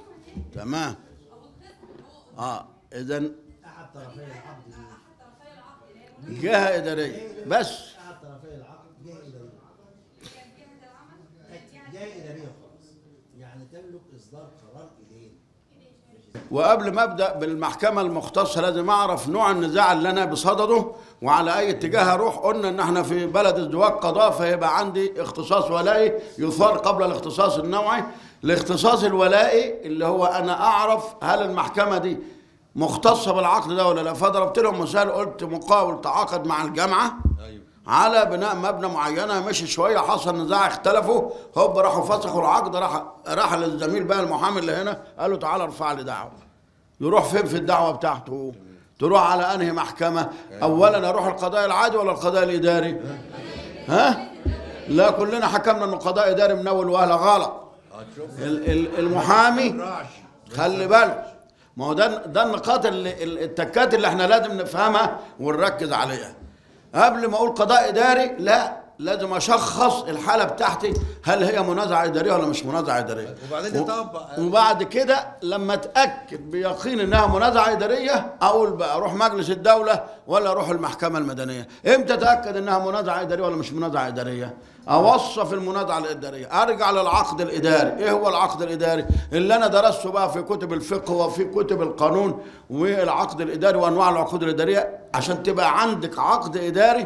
تمام او الخصم هو اه إذا احد طرفي العقد ايه؟ احد طرفي العقد اللي هي جهة إدارية بس احد طرفي العقد جهه اداريه جهه العمل جهه اداريه خالص يعني تملك اصدار قرار اليه وقبل ما ابدا بالمحكمه المختصه لازم اعرف نوع النزاع اللي انا بصدده وعلى اي اتجاه اروح قلنا ان احنا في بلد ازدواج قضاء فيبقى عندي اختصاص ولائي يثار قبل الاختصاص النوعي الاختصاص الولائي اللي هو انا اعرف هل المحكمه دي مختصه بالعقد ده ولا لا فضربت لهم مثال قلت مقاول تعاقد مع الجامعه ايوه على بناء مبنى معينه مشي شويه حصل نزاع اختلفوا هوب راحوا فسخوا العقد راح راح للزميل بقى المحامي اللي هنا قال له تعالى ارفع لي دعوه يروح فين في الدعوه بتاعته تروح على انهي محكمه اولا اروح القضاء العادي ولا القضاء الاداري ها لا كلنا حكمنا انه قضاء اداري من اول وهله غلط هتشوف ال- ال- المحامي الرعش خلي بالك ما هو ده ده النقاط اللي ال- التكات اللي احنا لازم نفهمها ونركز عليها قبل ما اقول قضاء اداري لا لازم اشخص الحاله بتاعتي هل هي منازعه اداريه ولا مش منازعه اداريه وبعدين و- نطبق. وبعد كده لما اتاكد بيقين انها منازعه اداريه اقول بقى اروح مجلس الدوله ولا اروح المحكمه المدنيه امتى اتاكد انها منازعه اداريه ولا مش منازعه اداريه اوصف المنازعه الاداريه ارجع للعقد الاداري ايه هو العقد الاداري اللي انا درسته بقى في كتب الفقه وفي كتب القانون والعقد الاداري وانواع العقود الاداريه عشان تبقى عندك عقد اداري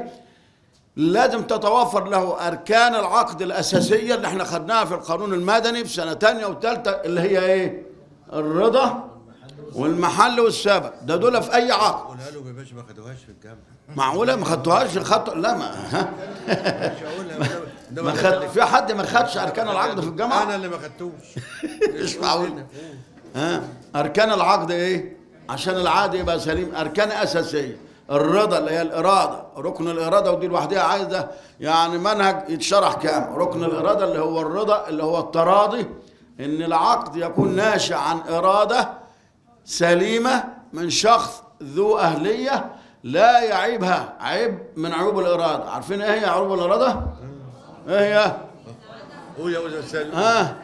لازم تتوفر له اركان العقد الاساسيه اللي احنا خدناها في القانون المدني في سنه ثانيه وثالثه اللي هي ايه الرضا والمحل والسبب ده دول في اي عقد قولها له يا باشا ما خدوهاش في الجامعه معقوله ما خدتوهاش الخط لا ما ها مش هقولها إنما ما خد في حد ما خدش اركان العقد في الجامعه انا اللي ما خدتوش مش معقول ها اركان العقد ايه عشان العقد يبقى سليم اركان اساسيه الرضا اللي هي الاراده ركن الاراده ودي لوحدها عايزه يعني منهج يتشرح كام ركن الاراده اللي هو الرضا اللي هو التراضي ان العقد يكون ناشئ عن اراده سليمه من شخص ذو اهليه لا يعيبها عيب من عيوب الإرادة عارفين إيه هي عيوب الإرادة؟ إيه هي؟ قول يا استاذ ها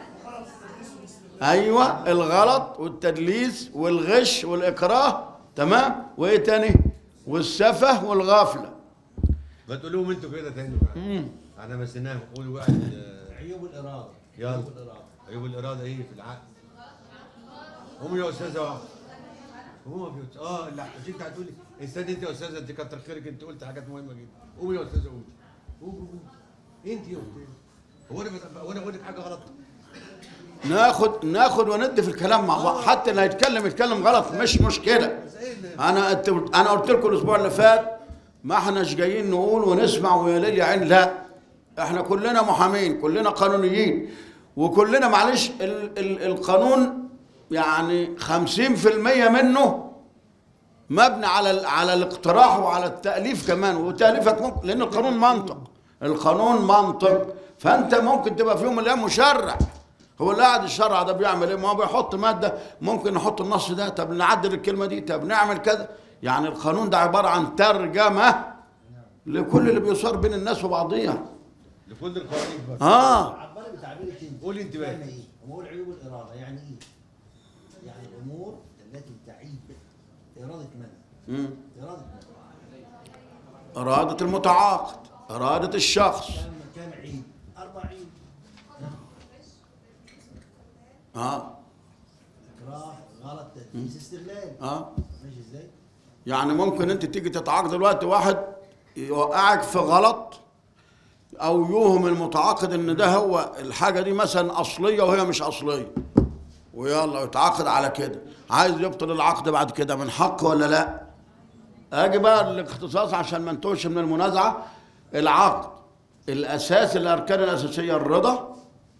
ايوه الغلط والتدليس والغش والاكراه تمام وايه تاني والسفه والغفله بتقول لهم انتوا كده تاني بقى احنا مسيناهم قولوا بقى ال- عيوب الاراده يلا. عيوب الاراده عيوب الاراده ايه في العقل قوم يا استاذه واحد قوم يا بيوت اه لا مش انت هتقولي استني انت يا استاذه انت كتر خيرك انت قلت حاجات مهمه جدا قومي يا استاذه قومي قومي قومي انت يا استاذه هو انا بت- هو انا بقول لك حاجه غلط ناخد ناخد وندي في الكلام مع بعض حتى اللي هيتكلم يتكلم غلط مش مشكله بس ايه اللي- انا أت- انا قلت لكم الاسبوع اللي فات ما احناش جايين نقول ونسمع ويا ليل يا عين لا احنا كلنا محامين كلنا قانونيين وكلنا معلش ال ال القانون يعني 50% منه مبني على ال- على الاقتراح وعلى التأليف كمان وتأليفك ممكن لأن القانون منطق القانون منطق فأنت ممكن تبقى في يوم من الأيام مشرع هو اللي قاعد الشرع ده بيعمل ايه؟ ما هو بيحط ماده ممكن نحط النص ده طب نعدل الكلمه دي طب نعمل كذا يعني القانون ده عباره عن ترجمه لكل اللي بيصار بين الناس وبعضيها لكل القوانين برضه اه عبارة بتعبيرك انت قولي انت بقى. يعني ايه؟ امور عيوب الاراده يعني ايه؟ يعني الامور التي تعيب اراده من؟ مم. اراده من؟ اراده المتعاقد اراده الشخص كم كم عيب؟ اربع عيب اه اكراه غلط تدليس استغلال اه ماشي ازاي؟ يعني ممكن انت تيجي تتعاقد دلوقتي واحد يوقعك في غلط او يوهم المتعاقد ان ده هو الحاجه دي مثلا اصليه وهي مش اصليه ويلا يتعاقد على كده عايز يبطل العقد بعد كده من حقه ولا لا اجي بقى الاختصاص عشان ما نتوهش من المنازعه العقد الاساس الاركان الاساسيه الرضا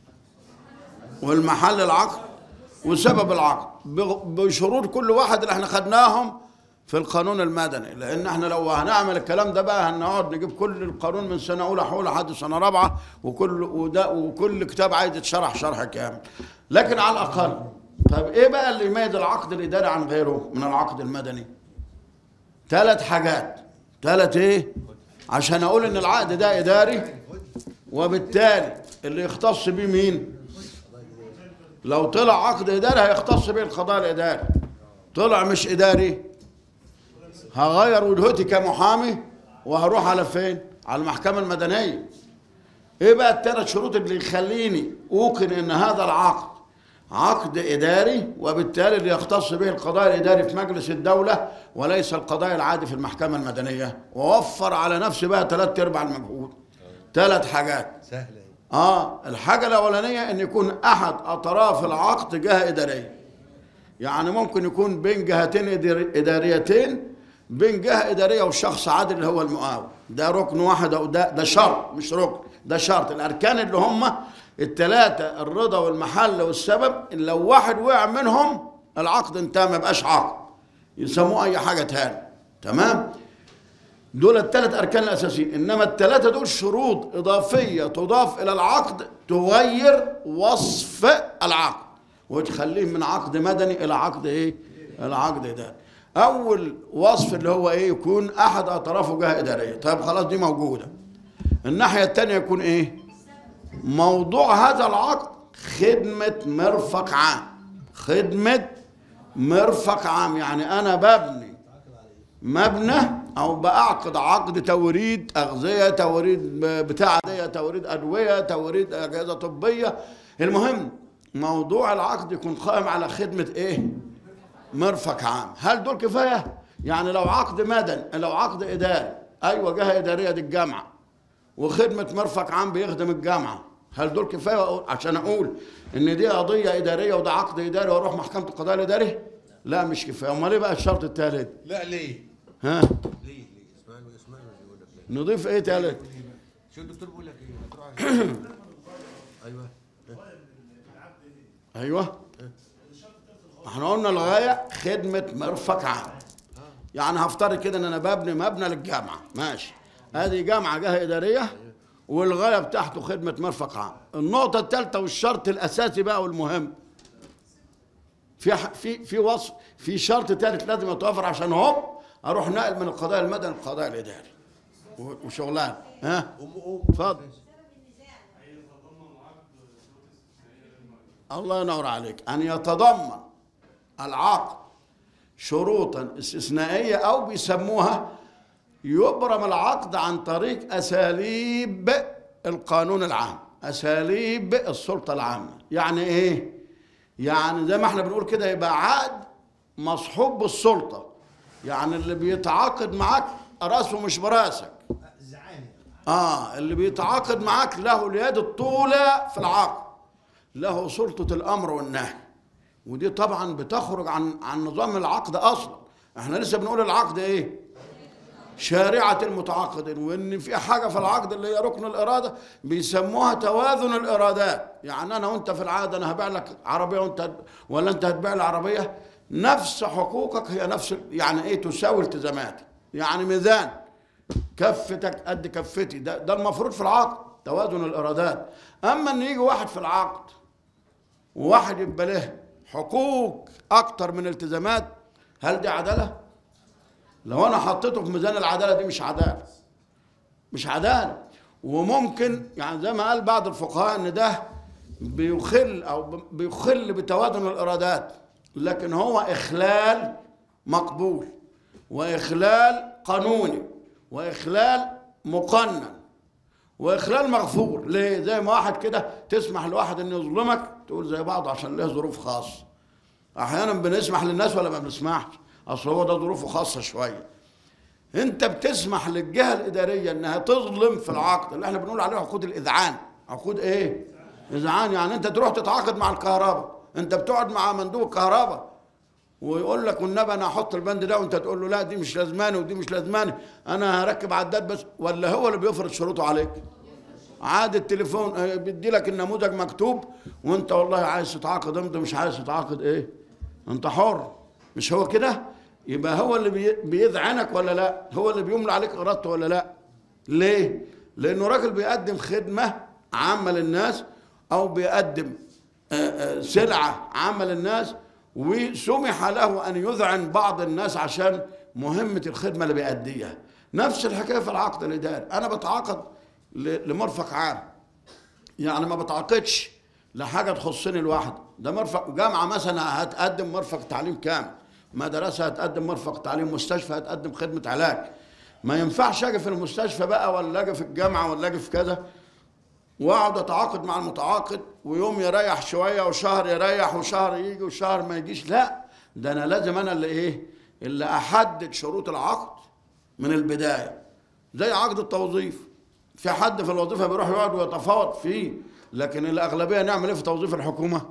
والمحل العقد وسبب العقد بغ- بشروط كل واحد اللي احنا خدناهم في القانون المدني لان احنا لو هنعمل الكلام ده بقى هنقعد نجيب كل القانون من سنه اولى حول لحد سنه رابعه وكل وده وكل كتاب عايز يتشرح شرح كامل لكن على الاقل طب ايه بقى اللي يميز العقد الاداري عن غيره من العقد المدني ثلاث حاجات ثلاث ايه عشان اقول ان العقد ده اداري وبالتالي اللي يختص بيه مين لو طلع عقد اداري هيختص به القضاء الاداري طلع مش اداري هغير وجهتي كمحامي وهروح على فين على المحكمه المدنيه ايه بقى الثلاث شروط اللي يخليني اوقن ان هذا العقد عقد اداري وبالتالي اللي يختص به القضاء الاداري في مجلس الدوله وليس القضاء العادي في المحكمه المدنيه ووفر على نفسي بقى ثلاث ارباع المجهود ثلاث حاجات سهله اهي اه الحاجة الأولانية إن يكون أحد أطراف العقد جهة إدارية يعني ممكن يكون بين جهتين إدار- إداريتين بين جهة إدارية وشخص عادل اللي هو المقاول ده ركن واحد أو ده ده شرط مش ركن ده شرط الأركان اللي هم الثلاثة الرضا والمحل والسبب إن لو واحد وقع منهم العقد انتهى ما بقاش عقد يسموه أي حاجة تاني تمام دول الثلاث اركان الاساسيين انما الثلاثه دول شروط اضافيه تضاف الى العقد تغير وصف العقد وتخليه من عقد مدني الى عقد ايه الى عقد اداري اول وصف اللي هو ايه يكون احد اطرافه جهه اداريه طيب خلاص دي موجوده الناحيه الثانيه يكون ايه موضوع هذا العقد خدمه مرفق عام خدمه مرفق عام يعني انا ببني مبنى او بعقد عقد توريد اغذيه توريد بتاع دي توريد ادويه توريد اجهزه طبيه المهم موضوع العقد يكون قائم على خدمه ايه مرفق عام هل دول كفايه يعني لو عقد مدني لو عقد اداري ايوه جهه اداريه دي الجامعه وخدمه مرفق عام بيخدم الجامعه هل دول كفايه أقول- عشان اقول ان دي قضيه اداريه وده عقد اداري واروح محكمه القضاء الاداري لا مش كفايه امال ايه بقى الشرط الثالث لا ليه؟ ها ليه ليه؟ اسمعني اسمعني بيقول لك ليه؟ نضيف ايه ثالث شو الدكتور بيقول لك ايه؟ هتروح على- ايوه ايوه احنا قلنا الغايه خدمه مرفق عام يعني هفترض كده ان انا ببني مبنى للجامعه ماشي ادي جامعه جهه اداريه والغايه بتاعته خدمه مرفق عام النقطه الثالثه والشرط الاساسي بقى والمهم في ح- في في وصف في شرط ثالث لازم يتوفر عشان هوب اروح نقل من القضاء المدني للقضاء الاداري و- وشغلان ها قوم قوم اتفضل الله ينور عليك أن يتضمن العقد شروطا استثنائية أو بيسموها يبرم العقد عن طريق أساليب القانون العام أساليب السلطة العامة يعني إيه؟ يعني زي ما احنا بنقول كده يبقى عقد مصحوب بالسلطة يعني اللي بيتعاقد معاك راسه مش براسك الزعاني اه اللي بيتعاقد معاك له اليد الطولة في العقد له سلطة الأمر والنهي ودي طبعا بتخرج عن عن نظام العقد أصلا احنا لسه بنقول العقد ايه شارعة المتعاقدين وإن في حاجة في العقد اللي هي ركن الإرادة بيسموها توازن الإرادات يعني أنا وأنت في العقد أنا هبيع لك عربية وأنت ولا أنت هتبيع لي عربية نفس حقوقك هي نفس يعني إيه تساوي التزاماتي يعني ميزان كفتك قد كفتي ده ده المفروض في العقد توازن الإرادات أما إن يجي واحد في العقد وواحد يبقى له حقوق أكتر من التزامات هل دي عدالة؟ لو انا حطيته في ميزان العداله دي مش عداله مش عداله وممكن يعني زي ما قال بعض الفقهاء ان ده بيخل او بيخل بتوازن الارادات لكن هو اخلال مقبول واخلال قانوني واخلال مقنن واخلال مغفور ليه زي ما واحد كده تسمح لواحد انه يظلمك تقول زي بعض عشان له ظروف خاصه احيانا بنسمح للناس ولا ما بنسمحش اصل هو ده ظروفه خاصه شويه انت بتسمح للجهه الاداريه انها تظلم في العقد اللي احنا بنقول عليه عقود الاذعان عقود ايه اذعان يعني انت تروح تتعاقد مع الكهرباء انت بتقعد مع مندوب الكهرباء ويقول لك والنبي انا هحط البند ده وانت تقول له لا دي مش لازماني ودي مش لازماني انا هركب عداد بس ولا هو اللي بيفرض شروطه عليك عاد التليفون اه، بيدي لك النموذج مكتوب وانت والله عايز تتعاقد انت مش عايز تتعاقد ايه انت حر مش هو كده يبقى هو اللي بي- بيذعنك ولا لا هو اللي بيملى عليك ارادته ولا لا ليه لانه راجل بيقدم خدمه عامه للناس او بيقدم آه، آه، سلعه عامه للناس وسمح له ان يذعن بعض الناس عشان مهمه الخدمه اللي بيأديها نفس الحكايه في العقد الاداري انا بتعاقد ل- لمرفق عام يعني ما بتعاقدش لحاجه تخصني لوحدي ده مرفق جامعه مثلا هتقدم مرفق تعليم كامل مدرسه هتقدم مرفق تعليم مستشفى هتقدم خدمه علاج ما ينفعش اجي في المستشفى بقى ولا اجي في الجامعه ولا اجي في كذا واقعد اتعاقد مع المتعاقد ويوم يريح شويه وشهر يريح وشهر يجي وشهر ما يجيش لا ده انا لازم انا اللي ايه اللي احدد شروط العقد من البدايه زي عقد التوظيف في حد في الوظيفه بيروح يقعد ويتفاوض فيه لكن الاغلبيه نعمل ايه في توظيف الحكومه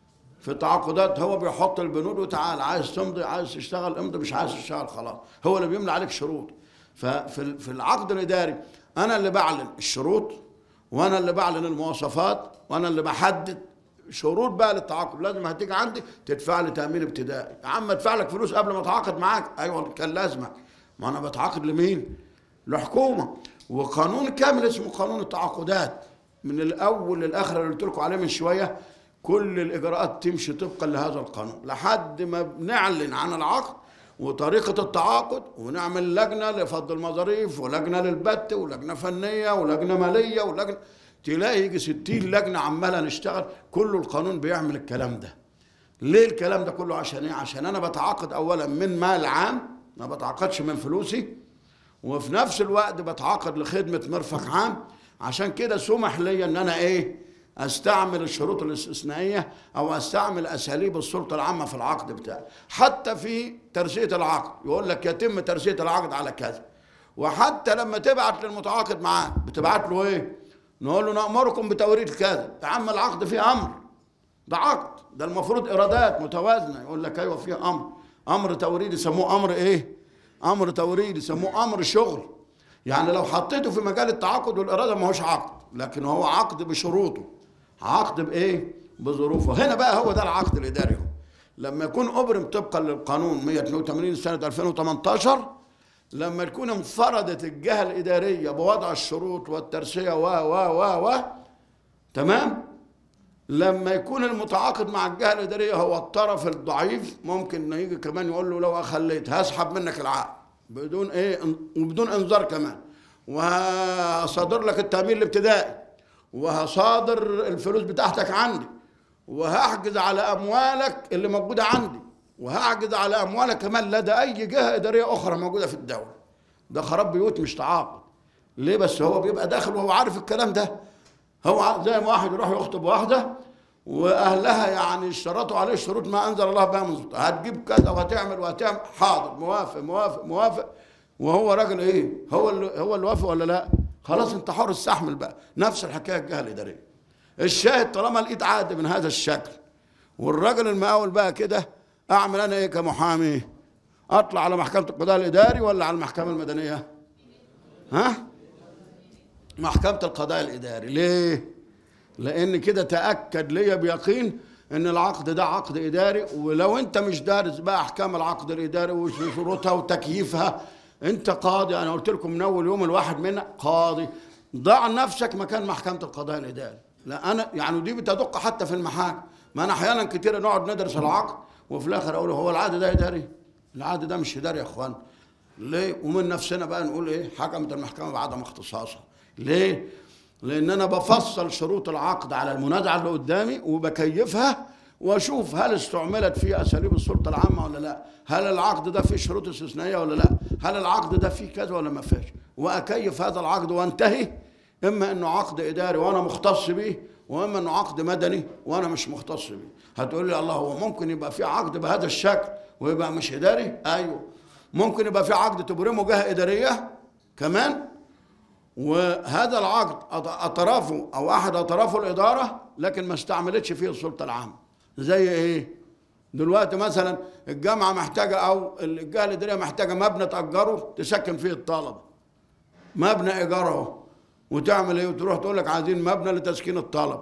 في التعاقدات هو بيحط البنود وتعال عايز تمضي عايز تشتغل امضي مش عايز تشتغل خلاص هو اللي بيملى عليك شروط ففي ال- في العقد الاداري انا اللي بعلن الشروط وانا اللي بعلن المواصفات وانا اللي بحدد شروط بقى للتعاقد لازم هتيجي عندي تدفع لي تامين ابتدائي يا عم ادفع لك فلوس قبل ما اتعاقد معاك ايوه كان لازمك ما انا بتعاقد لمين لحكومه وقانون كامل اسمه قانون التعاقدات من الاول للاخر اللي قلت لكم عليه من شويه كل الاجراءات تمشي طبقا لهذا القانون لحد ما بنعلن عن العقد وطريقه التعاقد ونعمل لجنه لفض المظاريف ولجنه للبت ولجنه فنيه ولجنه ماليه ولجنه تلاقي يجي 60 لجنه عماله نشتغل كله القانون بيعمل الكلام ده ليه الكلام ده كله عشان ايه عشان انا بتعاقد اولا من مال عام ما بتعاقدش من فلوسي وفي نفس الوقت بتعاقد لخدمة مرفق عام عشان كده سمح لي ان انا ايه استعمل الشروط الاستثنائية او استعمل اساليب السلطة العامة في العقد بتاعي حتى في ترسية العقد يقول لك يتم ترسية العقد على كذا وحتى لما تبعت للمتعاقد معاه بتبعت له ايه نقول له نأمركم بتوريد كذا يا عم العقد فيه امر ده عقد ده المفروض ايرادات متوازنه يقول لك ايوه فيه امر امر توريد يسموه امر ايه امر توريد يسموه امر شغل يعني لو حطيته في مجال التعاقد والاراده ما هوش عقد لكن هو عقد بشروطه عقد بايه بظروفه هنا بقى هو ده العقد الاداري هو. لما يكون ابرم طبقا للقانون 182 سنه 2018 لما تكون انفردت الجهه الاداريه بوضع الشروط والترسيه و و و و تمام لما يكون المتعاقد مع الجهه الاداريه هو الطرف الضعيف ممكن إنه يجي كمان يقول له لو اخليت هسحب منك العقد بدون ايه وبدون انذار كمان وهصادر لك التامين الابتدائي وهصادر الفلوس بتاعتك عندي وهحجز على اموالك اللي موجوده عندي وهحجز على اموالك كمان لدى اي جهه اداريه اخرى موجوده في الدوله ده خراب بيوت مش تعاقد ليه بس هو بيبقى داخل وهو عارف الكلام ده هو ع- زي ما واحد يروح يخطب واحده واهلها يعني اشترطوا عليه شروط ما انزل الله بها من سلطان هتجيب كذا وهتعمل وهتعمل حاضر موافق موافق موافق وهو راجل ايه هو اللي هو اللي وافق ولا لا خلاص انت حر استحمل بقى نفس الحكايه الجهه الاداريه الشاهد طالما لقيت عقد من هذا الشكل والراجل المقاول بقى كده اعمل انا ايه كمحامي اطلع على محكمه القضاء الاداري ولا على المحكمه المدنيه ها محكمه القضاء الاداري ليه لان كده تاكد ليا بيقين ان العقد ده عقد اداري ولو انت مش دارس بقى احكام العقد الاداري وشروطها وتكييفها انت قاضي انا قلت لكم من اول يوم الواحد منا قاضي ضع نفسك مكان محكمه القضاء الاداري لا انا يعني دي بتدق حتى في المحاكم ما انا احيانا كتير نقعد ندرس العقد وفي الاخر اقول هو العقد ده اداري العقد ده مش اداري يا اخوان ليه ومن نفسنا بقى نقول ايه حكمت المحكمه بعدم اختصاصها ليه لان انا بفصل شروط العقد على المنازعه اللي قدامي وبكيفها واشوف هل استعملت في اساليب السلطه العامه ولا لا هل العقد ده فيه شروط استثنائيه ولا لا هل العقد ده فيه كذا ولا ما فيهش واكيف هذا العقد وانتهي اما انه عقد اداري وانا مختص بيه واما انه عقد مدني وانا مش مختص بيه هتقول لي الله هو ممكن يبقى في عقد بهذا الشكل ويبقى مش اداري ايوه ممكن يبقى في عقد تبرمه جهه اداريه كمان وهذا العقد أط- اطرافه او احد اطرافه الاداره لكن ما استعملتش فيه السلطه العامه زي ايه دلوقتي مثلا الجامعه محتاجه او الجهه الاداريه محتاجه مبنى تاجره تسكن فيه الطلبه مبنى ايجاره وتعمل ايه وتروح تقول لك عايزين مبنى لتسكين الطلبه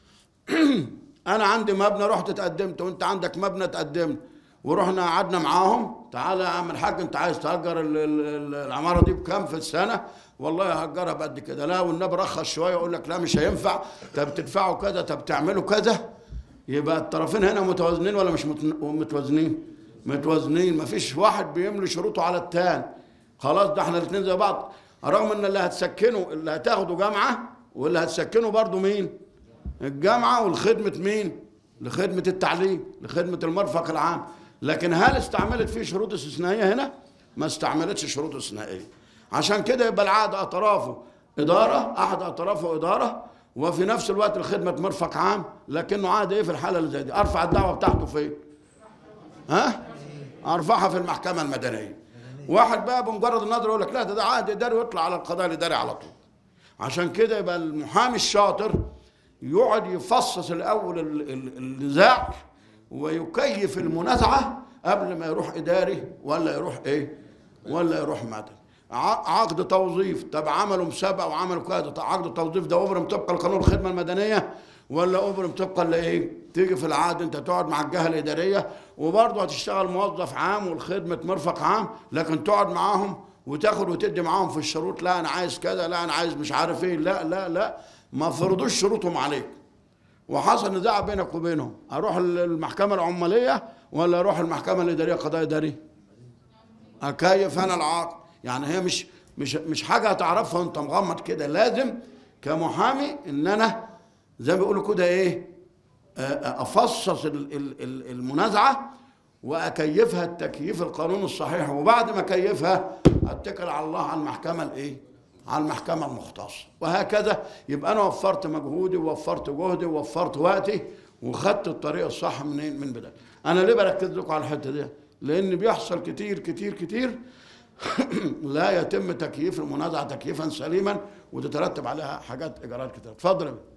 انا عندي مبنى رحت اتقدمت وانت عندك مبنى تقدمت ورحنا قعدنا معاهم تعالى يا عم الحاج انت عايز تاجر ال- ال- ال- العماره دي بكام في السنه والله هاجرها بقد كده لا والنبي رخص شويه يقول لك لا مش هينفع طب تدفعوا كذا طب تعملوا كذا يبقى الطرفين هنا متوازنين ولا مش متن- متوازنين متوازنين مفيش واحد بيملي شروطه على التاني خلاص ده احنا الاثنين زي بعض رغم ان اللي هتسكنه اللي هتاخده جامعه واللي هتسكنه برضه مين الجامعه والخدمه مين لخدمه التعليم لخدمه المرفق العام لكن هل استعملت فيه شروط استثنائيه هنا ما استعملتش شروط استثنائيه عشان كده يبقى العقد اطرافه اداره احد اطرافه اداره وفي نفس الوقت لخدمه مرفق عام لكنه عقد ايه في الحاله اللي زي دي ارفع الدعوه بتاعته فين ها ارفعها في المحكمه المدنيه واحد بقى بمجرد النظر يقول لك لا ده ده عقد اداري ويطلع على القضاء الاداري على طول عشان كده يبقى المحامي الشاطر يقعد يفصص الاول ال- ال- النزاع ويكيف المنازعه قبل ما يروح اداري ولا يروح ايه ولا يروح مدني ع- عقد توظيف طب عملوا مسابقه وعملوا كذا طب عقد التوظيف ده ابرم طبقا لقانون الخدمه المدنيه ولا ابرم طبقا لايه؟ تيجي في العقد انت تقعد مع الجهه الاداريه وبرضه هتشتغل موظف عام والخدمه مرفق عام لكن تقعد معاهم وتاخد وتدي معاهم في الشروط لا انا عايز كذا لا انا عايز مش عارف ايه لا لا لا ما فرضوش شروطهم عليك وحصل نزاع بينك وبينهم اروح المحكمه العماليه ولا اروح المحكمه الاداريه قضاء اداري اكيف انا العقد يعني هي مش مش مش حاجه هتعرفها وانت مغمض كده لازم كمحامي ان انا زي ما بيقولوا كده ايه آه، آه، افصص ال- ال- ال- المنازعه واكيفها التكييف القانون الصحيح وبعد ما اكيفها اتكل على الله على المحكمه الايه على المحكمه المختصه وهكذا يبقى انا وفرت مجهودي ووفرت جهدي ووفرت وقتي وخدت الطريق الصح منين من بدايه انا ليه بركز لكم على الحته دي لان بيحصل كتير كتير كتير لا يتم تكييف المنازعه تكييفا سليما وتترتب عليها حاجات اجراءات كتير اتفضل يا بيه.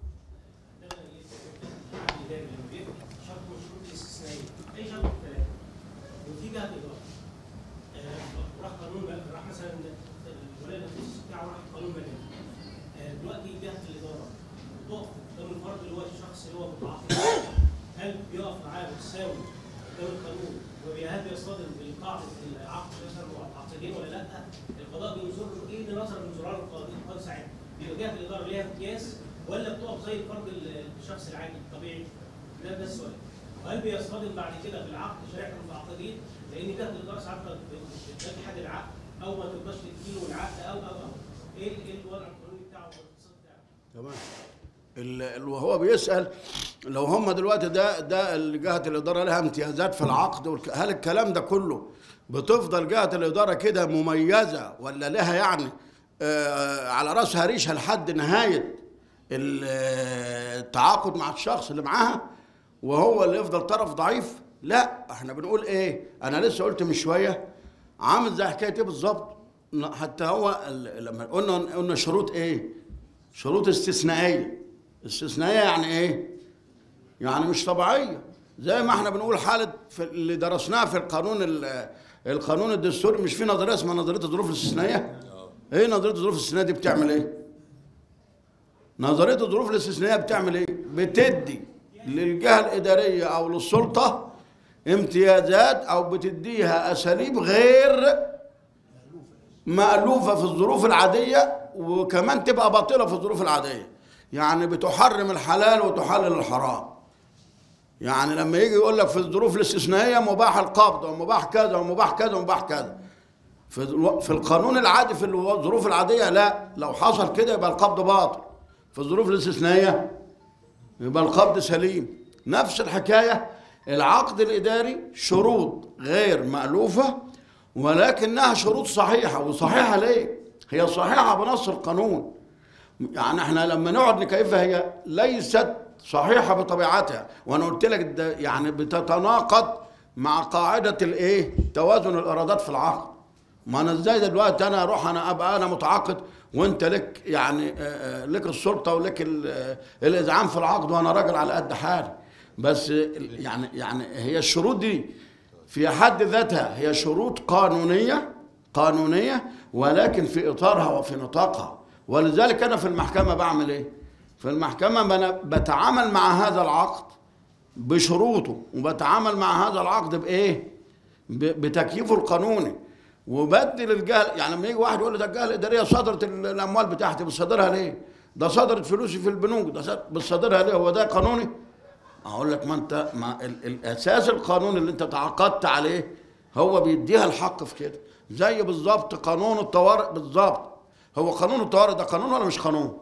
شرط من الشروط الاستثنائيه اي شرط من الثلاثه وفي جهه اداره آه، راح قانون راح مثلا الولايه التخصص بتاعه راح قانون مدني آه، دلوقتي جهه الاداره بتقف قدام الفرد اللي هو الشخص اللي هو متعاقد هل بيقف معاه بالتساوي قدام القانون وهل بيصطدم بالقاعده العقد مثلا متعاقدين ولا لا القضاء بينظر له ايه اللي نظر من زرار القاضي القاضي ساعتها بيبقى جهه الاداره ليها امتياز ولا بتقف زي الفرد ال- الشخص العادي الطبيعي ده ده السؤال وهل بيصطدم بعد كده في العقد شريحه المتعاقدين لان جهه الاداره ساعات بتجحد العقد او ما تقدرش تديله العقد او او او ايه ايه الوضع القانوني بتاعه والاقتصاد بتاعه؟ تمام ال- ال- وهو بيسأل لو هم دلوقتي ده ده اللي جهة الإدارة لها امتيازات في العقد والك- هل الكلام ده كله بتفضل جهة الإدارة كده مميزة ولا لها يعني آه على رأسها ريشة لحد نهاية ال- آه، التعاقد مع الشخص اللي معاها وهو اللي يفضل طرف ضعيف لا احنا بنقول ايه انا لسه قلت من شويه عامل زي حكايه ايه بالظبط حتى هو ال- لما قلنا قلنا شروط ايه شروط استثنائيه استثنائيه يعني ايه يعني مش طبيعيه زي ما احنا بنقول حاله في اللي درسناها في القانون ال- القانون الدستوري مش في نظريه اسمها نظريه الظروف الاستثنائيه ايه نظريه الظروف الاستثنائيه دي بتعمل ايه نظريه الظروف الاستثنائيه بتعمل ايه بتدي للجهه الاداريه او للسلطه امتيازات او بتديها اساليب غير مألوفة في الظروف العادية وكمان تبقى باطلة في الظروف العادية يعني بتحرم الحلال وتحلل الحرام يعني لما يجي يقول لك في الظروف الاستثنائية مباح القبض ومباح كذا ومباح كذا ومباح كذا في الو- في القانون العادي في الو- الظروف العادية لا لو حصل كده يبقى القبض باطل في الظروف الاستثنائية يبقى القبض سليم نفس الحكاية العقد الإداري شروط غير مألوفة ولكنها شروط صحيحة وصحيحة ليه؟ هي صحيحة بنص القانون يعني احنا لما نقعد نكيفها هي ليست صحيحة بطبيعتها وانا قلت لك ده يعني بتتناقض مع قاعدة الايه؟ توازن الإيرادات في العقد ما انا ازاي دلوقتي انا اروح انا ابقى انا متعاقد وانت لك يعني آه، آه، لك السلطه ولك ال- آه، الازعام في العقد وانا راجل على قد حالي بس ال- يعني يعني هي الشروط دي في حد ذاتها هي شروط قانونيه قانونيه ولكن في اطارها وفي نطاقها ولذلك انا في المحكمه بعمل ايه؟ في المحكمه انا بتعامل مع هذا العقد بشروطه وبتعامل مع هذا العقد بايه؟ ب- بتكييفه القانوني وبدل الجهه يعني لما يجي واحد يقول لي ده الجهه الاداريه صدرت ال- الاموال بتاعتي بتصدرها ليه؟ ده صدرت فلوسي في البنوك ده صد- بتصدرها ليه؟ هو ده قانوني؟ اقول لك ما انت ما ال- الاساس القانون اللي انت تعاقدت عليه هو بيديها الحق في كده زي بالظبط قانون الطوارئ بالظبط هو قانون الطوارئ ده قانون ولا مش قانون؟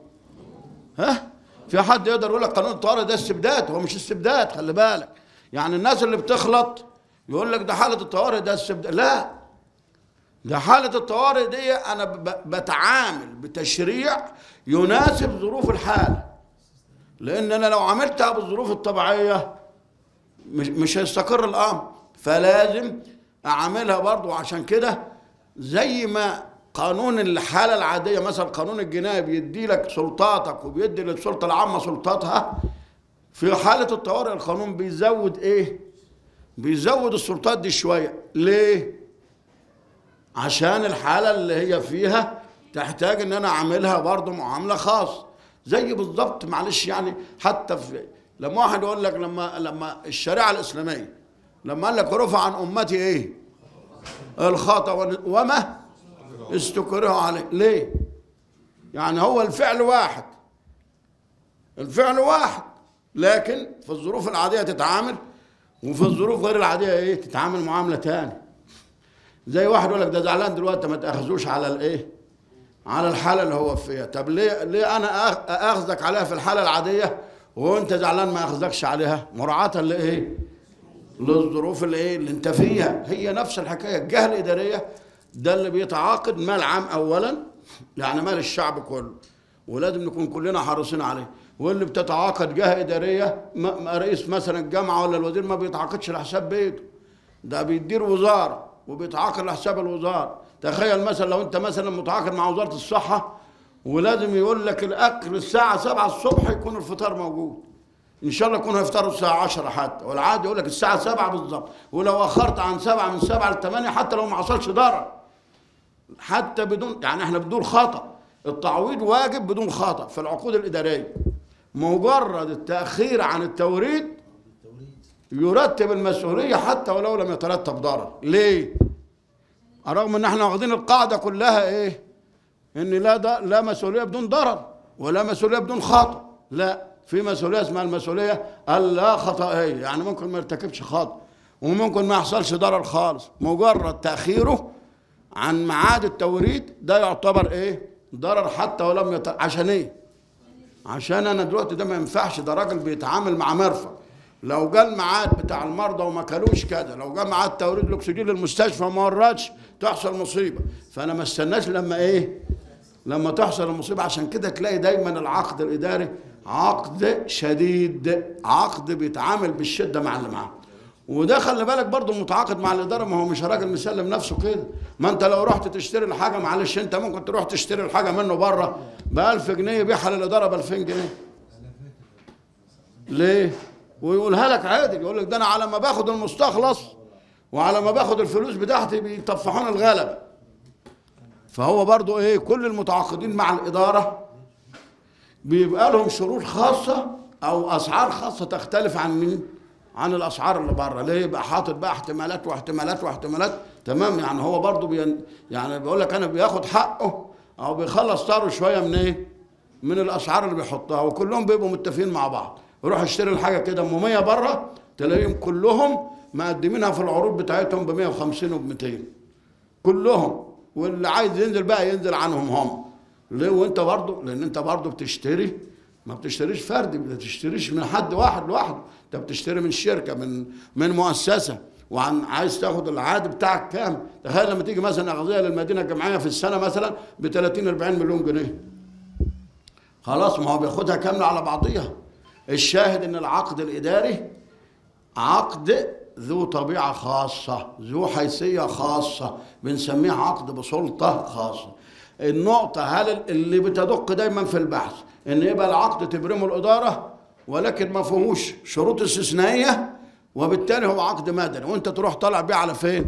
ها؟ في حد يقدر يقول لك قانون الطوارئ ده استبداد هو مش استبداد خلي بالك يعني الناس اللي بتخلط يقول لك ده حالة الطوارئ ده استبداد لا ده حالة الطوارئ دي أنا ب- بتعامل بتشريع يناسب ظروف الحالة لأن أنا لو عملتها بالظروف الطبيعية مش, مش هيستقر الأمر فلازم أعملها برضو عشان كده زي ما قانون الحالة العادية مثلا قانون الجناية بيدي لك سلطاتك وبيدي للسلطة العامة سلطاتها في حالة الطوارئ القانون بيزود إيه؟ بيزود السلطات دي شوية ليه؟ عشان الحالة اللي هي فيها تحتاج ان انا اعملها برضه معاملة خاصة زي بالظبط معلش يعني حتى في لما واحد يقول لك لما لما الشريعة الإسلامية لما قال لك رفع عن أمتي إيه؟ الخطأ ون- وما استكرهوا عليه ليه؟ يعني هو الفعل واحد الفعل واحد لكن في الظروف العادية تتعامل وفي الظروف غير العادية إيه؟ تتعامل معاملة تانية زي واحد يقول لك ده زعلان دلوقتي ما تاخذوش على الايه على الحاله اللي هو فيها طب ليه ليه انا آخ- اخذك عليها في الحاله العاديه وانت زعلان ما اخذكش عليها مراعاه لايه للظروف اللي ايه اللي انت فيها هي نفس الحكايه الجهه الاداريه ده اللي بيتعاقد مال عام اولا يعني مال الشعب كله ولازم نكون كلنا حريصين عليه واللي بتتعاقد جهه اداريه ما- ما رئيس مثلا الجامعه ولا الوزير ما بيتعاقدش لحساب بيته ده بيدير وزاره وبيتعاقد لحساب الوزاره تخيل مثلا لو انت مثلا متعاقد مع وزاره الصحه ولازم يقول لك الاكل الساعه 7 الصبح يكون الفطار موجود ان شاء الله يكون هيفطروا الساعه 10 حتى والعادي يقول لك الساعه 7 بالظبط ولو اخرت عن 7 من 7 ل 8 حتى لو ما حصلش ضرر حتى بدون يعني احنا بدون خطا التعويض واجب بدون خطا في العقود الاداريه مجرد التاخير عن التوريد يرتب المسؤوليه حتى ولو لم يترتب ضرر ليه رغم ان احنا واخدين القاعده كلها ايه ان لا ده لا مسؤوليه بدون ضرر ولا مسؤوليه بدون خطا لا في مسؤوليه اسمها المسؤوليه اللا خطئيه يعني ممكن ما يرتكبش خطأ وممكن ما يحصلش ضرر خالص مجرد تاخيره عن ميعاد التوريد ده يعتبر ايه ضرر حتى ولم يت... عشان ايه عشان انا دلوقتي ده ما ينفعش ده راجل بيتعامل مع مرفق لو جه الميعاد بتاع المرضى وما كلوش كده لو جه ميعاد توريد الاكسجين للمستشفى وما وردش تحصل مصيبه فانا ما استناش لما ايه لما تحصل المصيبه عشان كده تلاقي دايما العقد الاداري عقد شديد عقد بيتعامل بالشده مع اللي معاه وده خلي بالك برضه متعاقد مع الاداره ما هو مش راجل مسلم نفسه كده ما انت لو رحت تشتري الحاجه معلش انت ممكن تروح تشتري الحاجه منه بره ب 1000 جنيه يبيعها للاداره ب 2000 جنيه ليه؟ ويقولها لك عادي يقول لك ده انا على ما باخد المستخلص وعلى ما باخد الفلوس بتاعتي بيطفحون الغلبه فهو برضو ايه كل المتعاقدين مع الاداره بيبقى لهم شروط خاصه او اسعار خاصه تختلف عن مين؟ عن الاسعار اللي بره ليه يبقى حاطط بقى احتمالات واحتمالات واحتمالات تمام يعني هو برضو بين يعني بيقول لك انا بياخد حقه او بيخلص طاره شويه من ايه؟ من الاسعار اللي بيحطها وكلهم بيبقوا متفقين مع بعض يروح يشتري الحاجه كده ام 100 بره تلاقيهم كلهم مقدمينها في العروض بتاعتهم ب 150 وب 200 كلهم واللي عايز ينزل بقى ينزل عنهم هم ليه وانت برضه لان انت برضه بتشتري ما بتشتريش فردي ما بتشتريش من حد واحد لوحده انت بتشتري من شركه من من مؤسسه وعن عايز تاخد العقد بتاعك كام تخيل لما تيجي مثلا اغذيه للمدينه الجامعيه في السنه مثلا ب 30 40 مليون جنيه خلاص ما هو بياخدها كامله على بعضيها الشاهد ان العقد الاداري عقد ذو طبيعه خاصه ذو حيثيه خاصه بنسميه عقد بسلطه خاصه النقطه هل اللي بتدق دايما في البحث ان يبقى العقد تبرمه الاداره ولكن ما فيهوش شروط استثنائيه وبالتالي هو عقد مدني وانت تروح طالع بيه على فين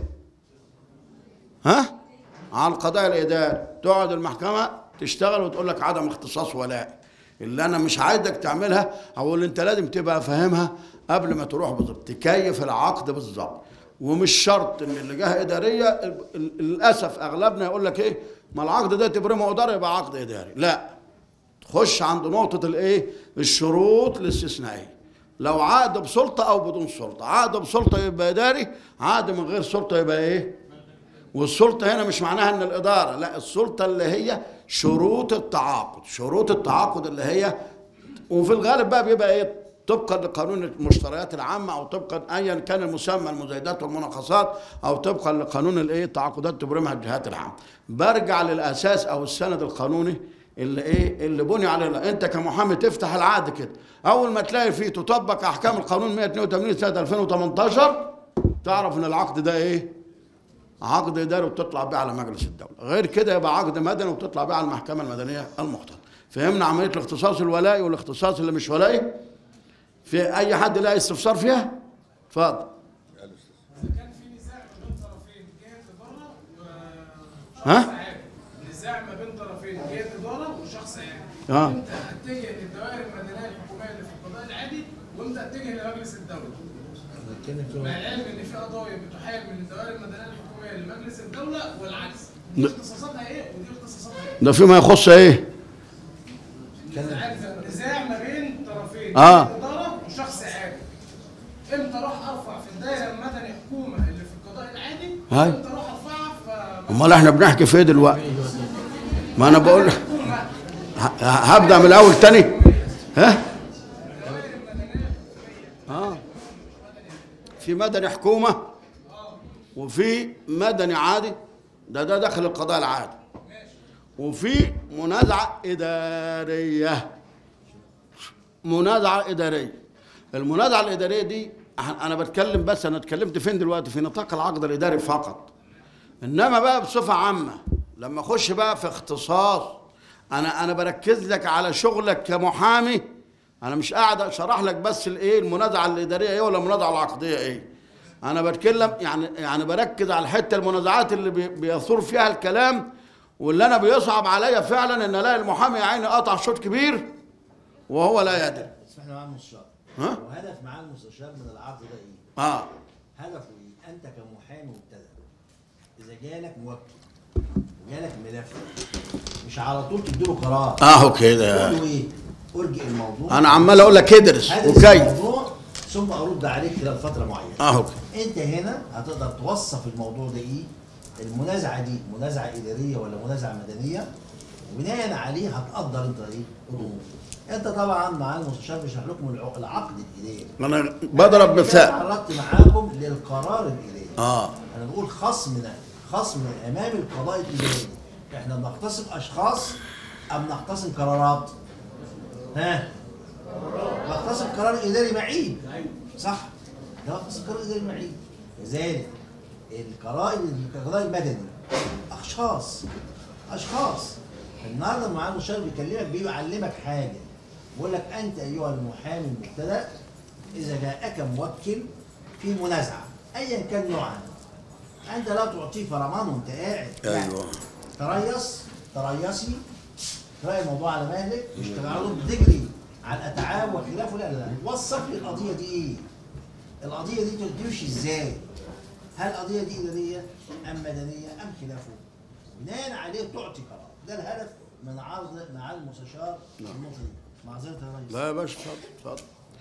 ها على القضاء الاداري تقعد المحكمه تشتغل وتقول لك عدم اختصاص ولاء اللي انا مش عايزك تعملها او اللي انت لازم تبقى فاهمها قبل ما تروح بالظبط تكيف العقد بالظبط ومش شرط ان اللي جهه اداريه ال- ال- للاسف اغلبنا يقول لك ايه ما العقد ده تبرمه اداري يبقى عقد اداري لا تخش عند نقطه الايه الشروط الاستثنائيه لو عقد بسلطه او بدون سلطه عقد بسلطه يبقى اداري عقد من غير سلطه يبقى ايه والسلطة هنا مش معناها ان الإدارة لا السلطة اللي هي شروط التعاقد شروط التعاقد اللي هي وفي الغالب بقى بيبقى ايه طبقا لقانون المشتريات العامة أو طبقا أيا كان المسمى المزايدات والمناقصات أو طبقا لقانون الإيه التعاقدات تبرمها الجهات العامة برجع للأساس أو السند القانوني اللي إيه اللي بني عليه لا. أنت كمحامي تفتح العقد كده أول ما تلاقي فيه تطبق أحكام القانون 182 سنة 2018 تعرف إن العقد ده إيه عقد اداري وتطلع بيه على مجلس الدوله غير كده يبقى عقد مدني وتطلع بيه على المحكمه المدنيه المختلطه فهمنا عمليه الاختصاص الولائي والاختصاص اللي مش ولائي في اي حد لاقي استفسار فيها اتفضل كان في نزاع ما بين طرفين جهه اداره وشخص ها؟ عام نزاع ما بين طرفين جهه اداره وشخص عام اه انت اتجه للدوائر المدنيه الحكوميه اللي في القضاء العادي وانت اتجه لمجلس الدوله بنتكلم في مع العلم ان في قضايا بتحال من الدوائر المدنيه الحكوميه لمجلس الدوله والعكس ن- دي اختصاصاتها ايه ودي اختصاصاتها ايه ده فيما يخص ايه نزاع نزاع ما بين طرفين آه. جهة اداره وشخص عادي امتى اروح ارفع في الدائره المدني حكومه اللي في القضاء العادي هاي. امتى اروح ارفعها في امال احنا بنحكي في ايه دلوقتي ما انا بقول حكومه ه- هبدا من الاول تاني ها اه في مدني حكومه وفي مدني عادي ده ده داخل القضاء العادي وفي منازعه اداريه منازعه اداريه المنازعه الاداريه دي أح- انا بتكلم بس انا اتكلمت فين دلوقتي في نطاق العقد الاداري فقط انما بقى بصفه عامه لما اخش بقى في اختصاص انا انا بركز لك على شغلك كمحامي انا مش قاعد اشرح لك بس الايه المنازعه الاداريه ايه ولا المنازعه العقديه ايه انا بتكلم يعني يعني بركز على الحته المنازعات اللي بي- بيثور فيها الكلام واللي انا بيصعب عليا فعلا ان الاقي المحامي يا عيني قطع شوط كبير وهو لا يدري اسمحنا مع المستشار ها؟ وهدف مع المستشار من العرض ده ايه؟ اه هدفه ايه؟ انت كمحامي مبتدئ اذا جالك موكل وجالك ملف مش على طول تديله قرار اهو كده تقول له ايه؟ ارجئ الموضوع انا عمال اقول لك ادرس هدرس وكيف الموضوع ثم ارد عليك خلال فتره معينه اهو انت هنا هتقدر توصف الموضوع ده ايه المنازعه دي منازعه اداريه ولا منازعه مدنيه وبناء عليه هتقدر انت ايه الامور انت طبعا مع المستشار بيشرح لكم الع- العقد الاداري انا بضرب أنا مثال تعرضت معاكم للقرار الاداري اه انا بقول خصمنا خصم امام القضاء الاداري احنا بنختصم اشخاص ام نختصم قرارات ها نختصم قرار اداري معيب صح نختصم قرار اداري معيب لذلك القرار القضاء المدني اشخاص اشخاص النهارده معاه المشرف بيكلمك بيعلمك حاجه بيقول لك انت ايها المحامي المبتدأ اذا جاءك موكل في منازعه ايا كان نوعها انت لا تعطيه فرمان وانت قاعد ايوه تريس تريسي تلاقي الموضوع على مهلك مش تقعدوا بتجري على الاتعاب وخلافه لا لا لا وصف لي القضيه دي ايه؟ القضيه دي تمشي ازاي؟ هل القضيه دي اداريه ام مدنيه ام خلافه؟ بناء عليه تعطي قرار ده الهدف من عرض مع المستشار النقطه دي معذره يا ريس لا يا باشا اتفضل اتفضل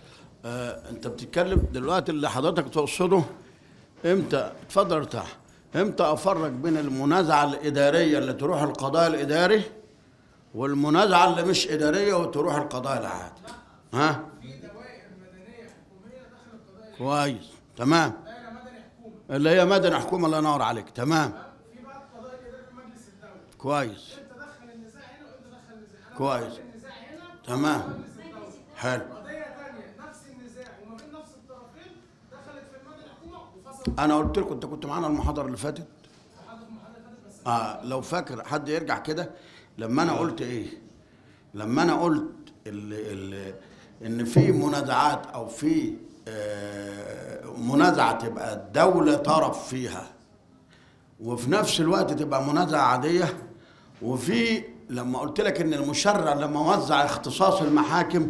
آه انت بتتكلم دلوقتي اللي حضرتك تقصده امتى اتفضل ارتاح امتى افرق بين المنازعه الاداريه اللي تروح القضاء الاداري والمنازعه اللي مش اداريه وتروح القضاء العادي ها في دوائر مدنيه حكوميه داخل القضاء كويس تمام دايره مدني حكومه اللي هي مدني حكومه الله ينور عليك تمام في بقى القضاء الاداري في مجلس الدوله كويس انت دخل النزاع هنا وانت دخل النزاع انا كويس. دخلت النزاع هنا تمام في مجلس الدوله حلو قضيه ثانيه نفس النزاع وما بين نفس الطرفين دخلت في المدني حكومه وفصلت انا قلت لكم انت كنت معانا المحاضره اللي فاتت حد في محاضره فاتت بس اه لو فاكر حد يرجع كده لما انا قلت ايه لما انا قلت ال ال ان في منازعات او في آه منازعه تبقى الدوله طرف فيها وفي نفس الوقت تبقى منازعه عاديه وفي لما قلت لك ان المشرع لما وزع اختصاص المحاكم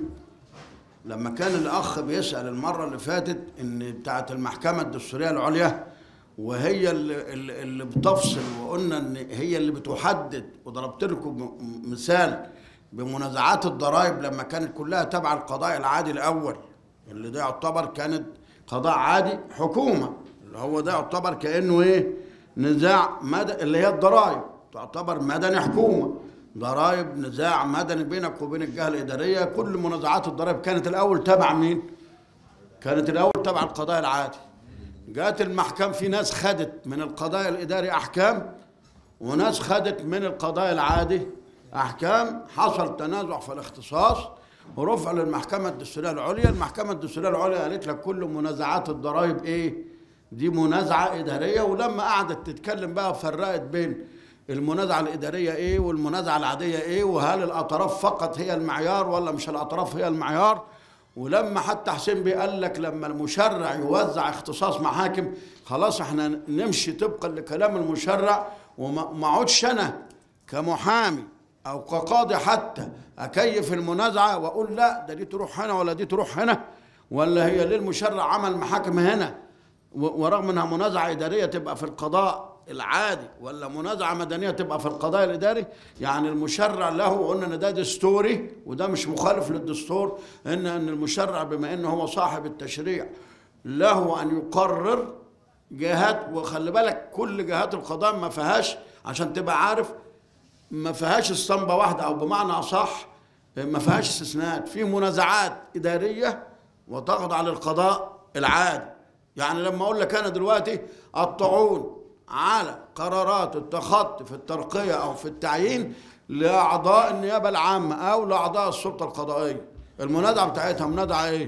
لما كان الاخ بيسال المره اللي فاتت ان بتاعه المحكمه الدستوريه العليا وهي اللي, اللي اللي بتفصل وقلنا ان هي اللي بتحدد وضربت لكم م- مثال بمنازعات الضرائب لما كانت كلها تبع القضاء العادي الاول اللي ده يعتبر كانت قضاء عادي حكومه اللي هو ده يعتبر كانه ايه نزاع مدى اللي هي الضرائب تعتبر مدني حكومه ضرائب نزاع مدني بينك وبين الجهه الاداريه كل منازعات الضرائب كانت الاول تبع مين؟ كانت الاول تبع القضاء العادي جات المحكمة في ناس خدت من القضاء الإداري أحكام وناس خدت من القضاء العادي أحكام حصل تنازع في الاختصاص ورفع للمحكمة الدستورية العليا المحكمة الدستورية العليا قالت لك كل منازعات الضرائب إيه دي منازعة إدارية ولما قعدت تتكلم بقى فرقت بين المنازعة الإدارية إيه والمنازعة العادية إيه وهل الأطراف فقط هي المعيار ولا مش الأطراف هي المعيار ولما حتى حسين بيه قال لك لما المشرع يوزع اختصاص محاكم خلاص احنا نمشي طبقا لكلام المشرع وما ما اقعدش انا كمحامي او كقاضي حتى اكيف المنازعه واقول لا ده دي تروح هنا ولا دي تروح هنا ولا هي ليه المشرع عمل محاكم هنا و- ورغم انها منازعه اداريه تبقى في القضاء العادي ولا منازعه مدنيه تبقى في القضاء الاداري يعني المشرع له قلنا ان ده دستوري وده مش مخالف للدستور ان ان المشرع بما انه هو صاحب التشريع له ان يقرر جهات وخلي بالك كل جهات القضاء ما فيهاش عشان تبقى عارف ما فيهاش اسطمبة واحدة أو بمعنى أصح ما فيهاش استثناءات في منازعات إدارية وتخضع للقضاء العادي يعني لما أقول لك أنا دلوقتي الطعون على قرارات التخطي في الترقية أو في التعيين لأعضاء النيابة العامة أو لأعضاء السلطة القضائية المنازعة بتاعتها منازعة إيه؟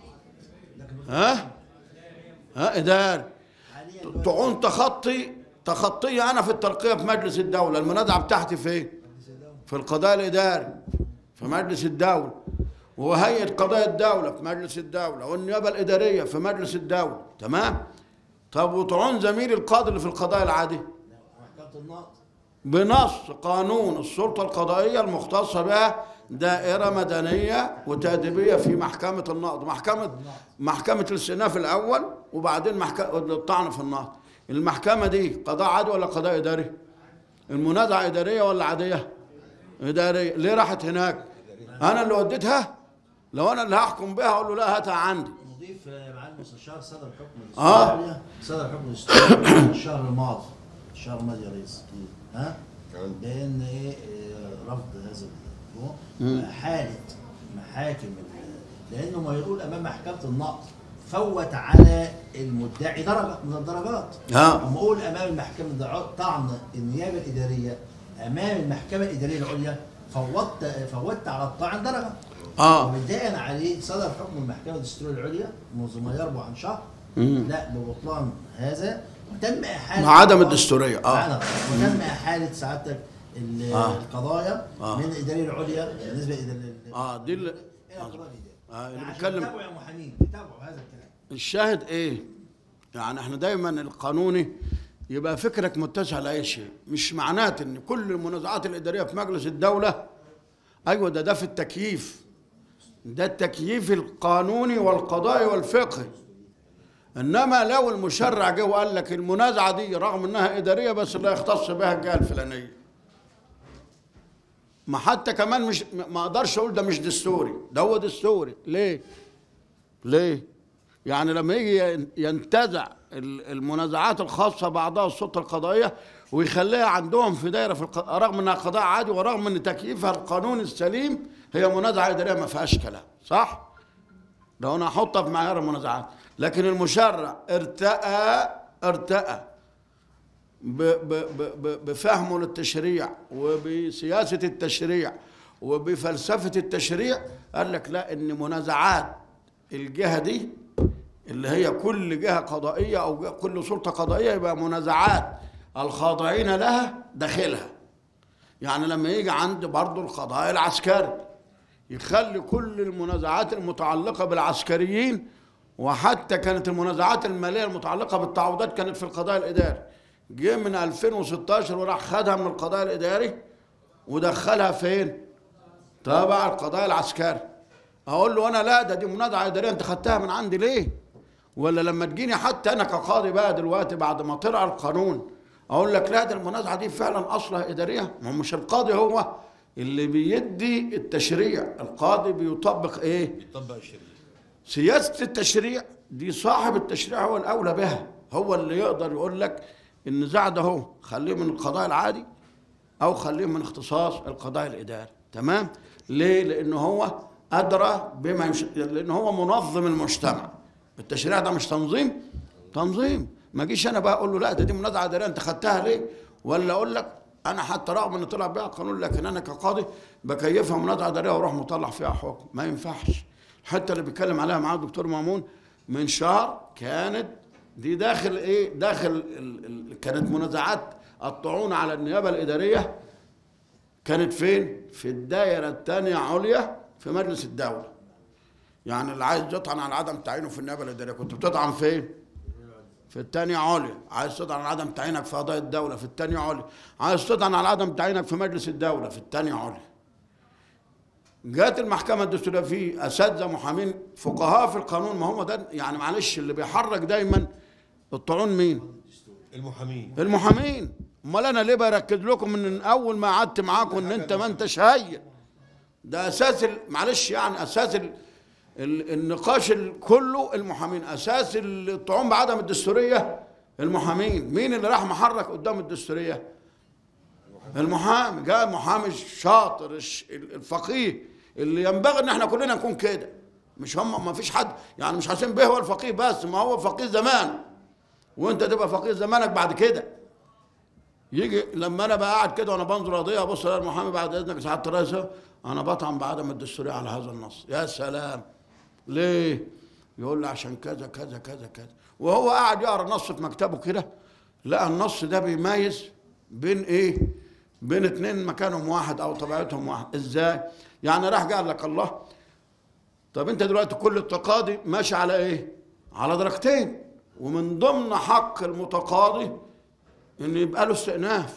ها؟ ها إداري حاليا دلوقتي طعون تخطي تخطي انا في الترقيه في مجلس الدوله المنازعه بتاعتي فين في القضاء الاداري في مجلس الدوله وهيئه قضاء الدوله في مجلس الدوله والنيابه الاداريه في مجلس الدوله تمام طب وطعون زميل القاضي اللي في القضاء العادي محكمة النقض بنص قانون السلطة القضائية المختصة بها دائرة مدنية وتأديبية في محكمة النقض محكمة محكمة الاستئناف الأول وبعدين محكمة الطعن في النقض المحكمة دي قضاء عادي ولا قضاء إداري؟ المنازعة إدارية ولا عادية؟ إدارية ليه راحت هناك؟ انا اللي وديتها لو انا اللي هحكم بها اقول له لا هاتها عندي نضيف آه، معالي المستشار صدر حكم آه. الاستراليا صدر حكم الاستراليا الشهر الماضي الشهر الماضي يا ريس ها كمان. بان ايه آه، رفض هذا الموضوع حاله محاكم ال- لانه ما يقول امام محكمه النقض فوت على المدعي درجه من الدرجات ها. اما اقول امام المحكمه الدع- طعن النيابه الاداريه امام المحكمه الاداريه العليا فوتت فوتت على الطاعن درجه اه وبناء عليه صدر حكم المحكمه الدستوريه العليا منذ ما يربع عن شهر مم. لا ببطلان هذا وتم احاله مع عدم الدستورية، آه. معنى. وتم احاله سعادتك ال- آه. القضايا آه. من الاداريه العليا بالنسبه الى ال- اه دي اللي الى القضاء الاداري آه، اللي عشان بيتكلم- تتابعوا يا محامين تتابعوا هذا الكلام الشاهد ايه يعني احنا دايما القانوني يبقى فكرك متسع لاي شيء مش معناته ان كل المنازعات الاداريه في مجلس الدوله ايوه ده ده في التكييف ده التكييف القانوني والقضائي والفقهي انما لو المشرع جه وقال لك المنازعه دي رغم انها اداريه بس لا يختص بها الجهه الفلانيه ما حتى كمان مش ما اقدرش اقول ده مش دستوري ده هو دستوري ليه ليه يعني لما يجي ينتزع ال- المنازعات الخاصه بعضها السلطه القضائيه ويخليها عندهم في دايره في الق... رغم انها قضاء عادي ورغم ان تكييفها القانوني السليم هي منازعه اداريه ما فيهاش كلام صح؟ لو انا احطها في معيار المنازعات لكن المشرع ارتأى ارتأى ب- ب- ب- ب- بفهمه للتشريع وبسياسة التشريع وبفلسفة التشريع قال لك لا ان منازعات الجهة دي اللي هي كل جهة قضائية او جهة- كل سلطة قضائية يبقى منازعات الخاضعين لها داخلها يعني لما يجي عند برضه القضاء العسكري يخلي كل المنازعات المتعلقة بالعسكريين وحتى كانت المنازعات المالية المتعلقة بالتعويضات كانت في القضاء الإداري جه من 2016 وراح خدها من القضاء الإداري ودخلها فين؟ تبع القضاء العسكري أقول له أنا لا ده دي منازعة إدارية أنت خدتها من عندي ليه؟ ولا لما تجيني حتى أنا كقاضي بقى دلوقتي بعد ما طلع القانون أقول لك لا ده المنازعة دي فعلا أصلها إدارية ما هو مش القاضي هو اللي بيدي التشريع القاضي بيطبق إيه؟ يطبق الشريعه سياسة التشريع دي صاحب التشريع هو الأولى بها هو اللي يقدر يقول لك النزاع ده هو خليه من القضاء العادي أو خليه من اختصاص القضاء الإداري تمام ليه لأنه هو أدرى بما يمش... لأنه هو منظم المجتمع التشريع ده مش تنظيم تنظيم ما جيش أنا بقى أقول له لا ده دي منازعة إدارية أنت خدتها ليه ولا أقول لك أنا حتى رغم إن طلع بيها قانون لكن أنا كقاضي بكيفها منازعة إدارية وأروح مطلع فيها حكم ما ينفعش الحته اللي بيتكلم عليها معاه الدكتور مامون من شهر كانت دي داخل ايه داخل ال ال كانت منازعات الطعون على النيابه الاداريه كانت فين في الدائره الثانيه عليا في مجلس الدوله يعني اللي عايز يطعن على عدم تعيينه في النيابه الاداريه كنت بتطعن فين في الثانية عليا عايز تطعن على عدم تعيينك في قضايا الدولة في الثانية عليا عايز تطعن على عدم تعيينك في مجلس الدولة في الثانية عليا جات المحكمة الدستورية في أساتذة محامين فقهاء في القانون ما هم ده يعني معلش اللي بيحرك دايما الطعون مين؟ المحامين المحامين امال انا ليه بركز لكم من اول ما قعدت معاكم ان انت ما انتش هيئ ده اساس ال- معلش يعني اساس ال... ال... النقاش ال- كله المحامين اساس الطعون بعدم الدستوريه المحامين مين اللي راح محرك قدام الدستوريه المحامي جاء المحامي الشاطر الش- الفقيه اللي ينبغي ان احنا كلنا نكون كده مش هم ما فيش حد يعني مش حسين بيه هو الفقيه بس ما هو فقيه زمان وانت تبقى فقيه زمانك بعد كده يجي لما انا بقى قاعد كده وانا بنظر قضيه ابص الاقي المحامي بعد اذنك يا سعاده الرئيس انا بطعن بعدم الدستوريه على هذا النص يا سلام ليه؟ يقول لي عشان كذا كذا كذا كذا وهو قاعد يقرا نص في مكتبه كده لقى النص ده بيميز بين ايه؟ بين اتنين مكانهم واحد او طبيعتهم واحد ازاي؟ يعني راح قال لك الله طب انت دلوقتي كل التقاضي ماشي على ايه؟ على درجتين ومن ضمن حق المتقاضي ان يبقى له استئناف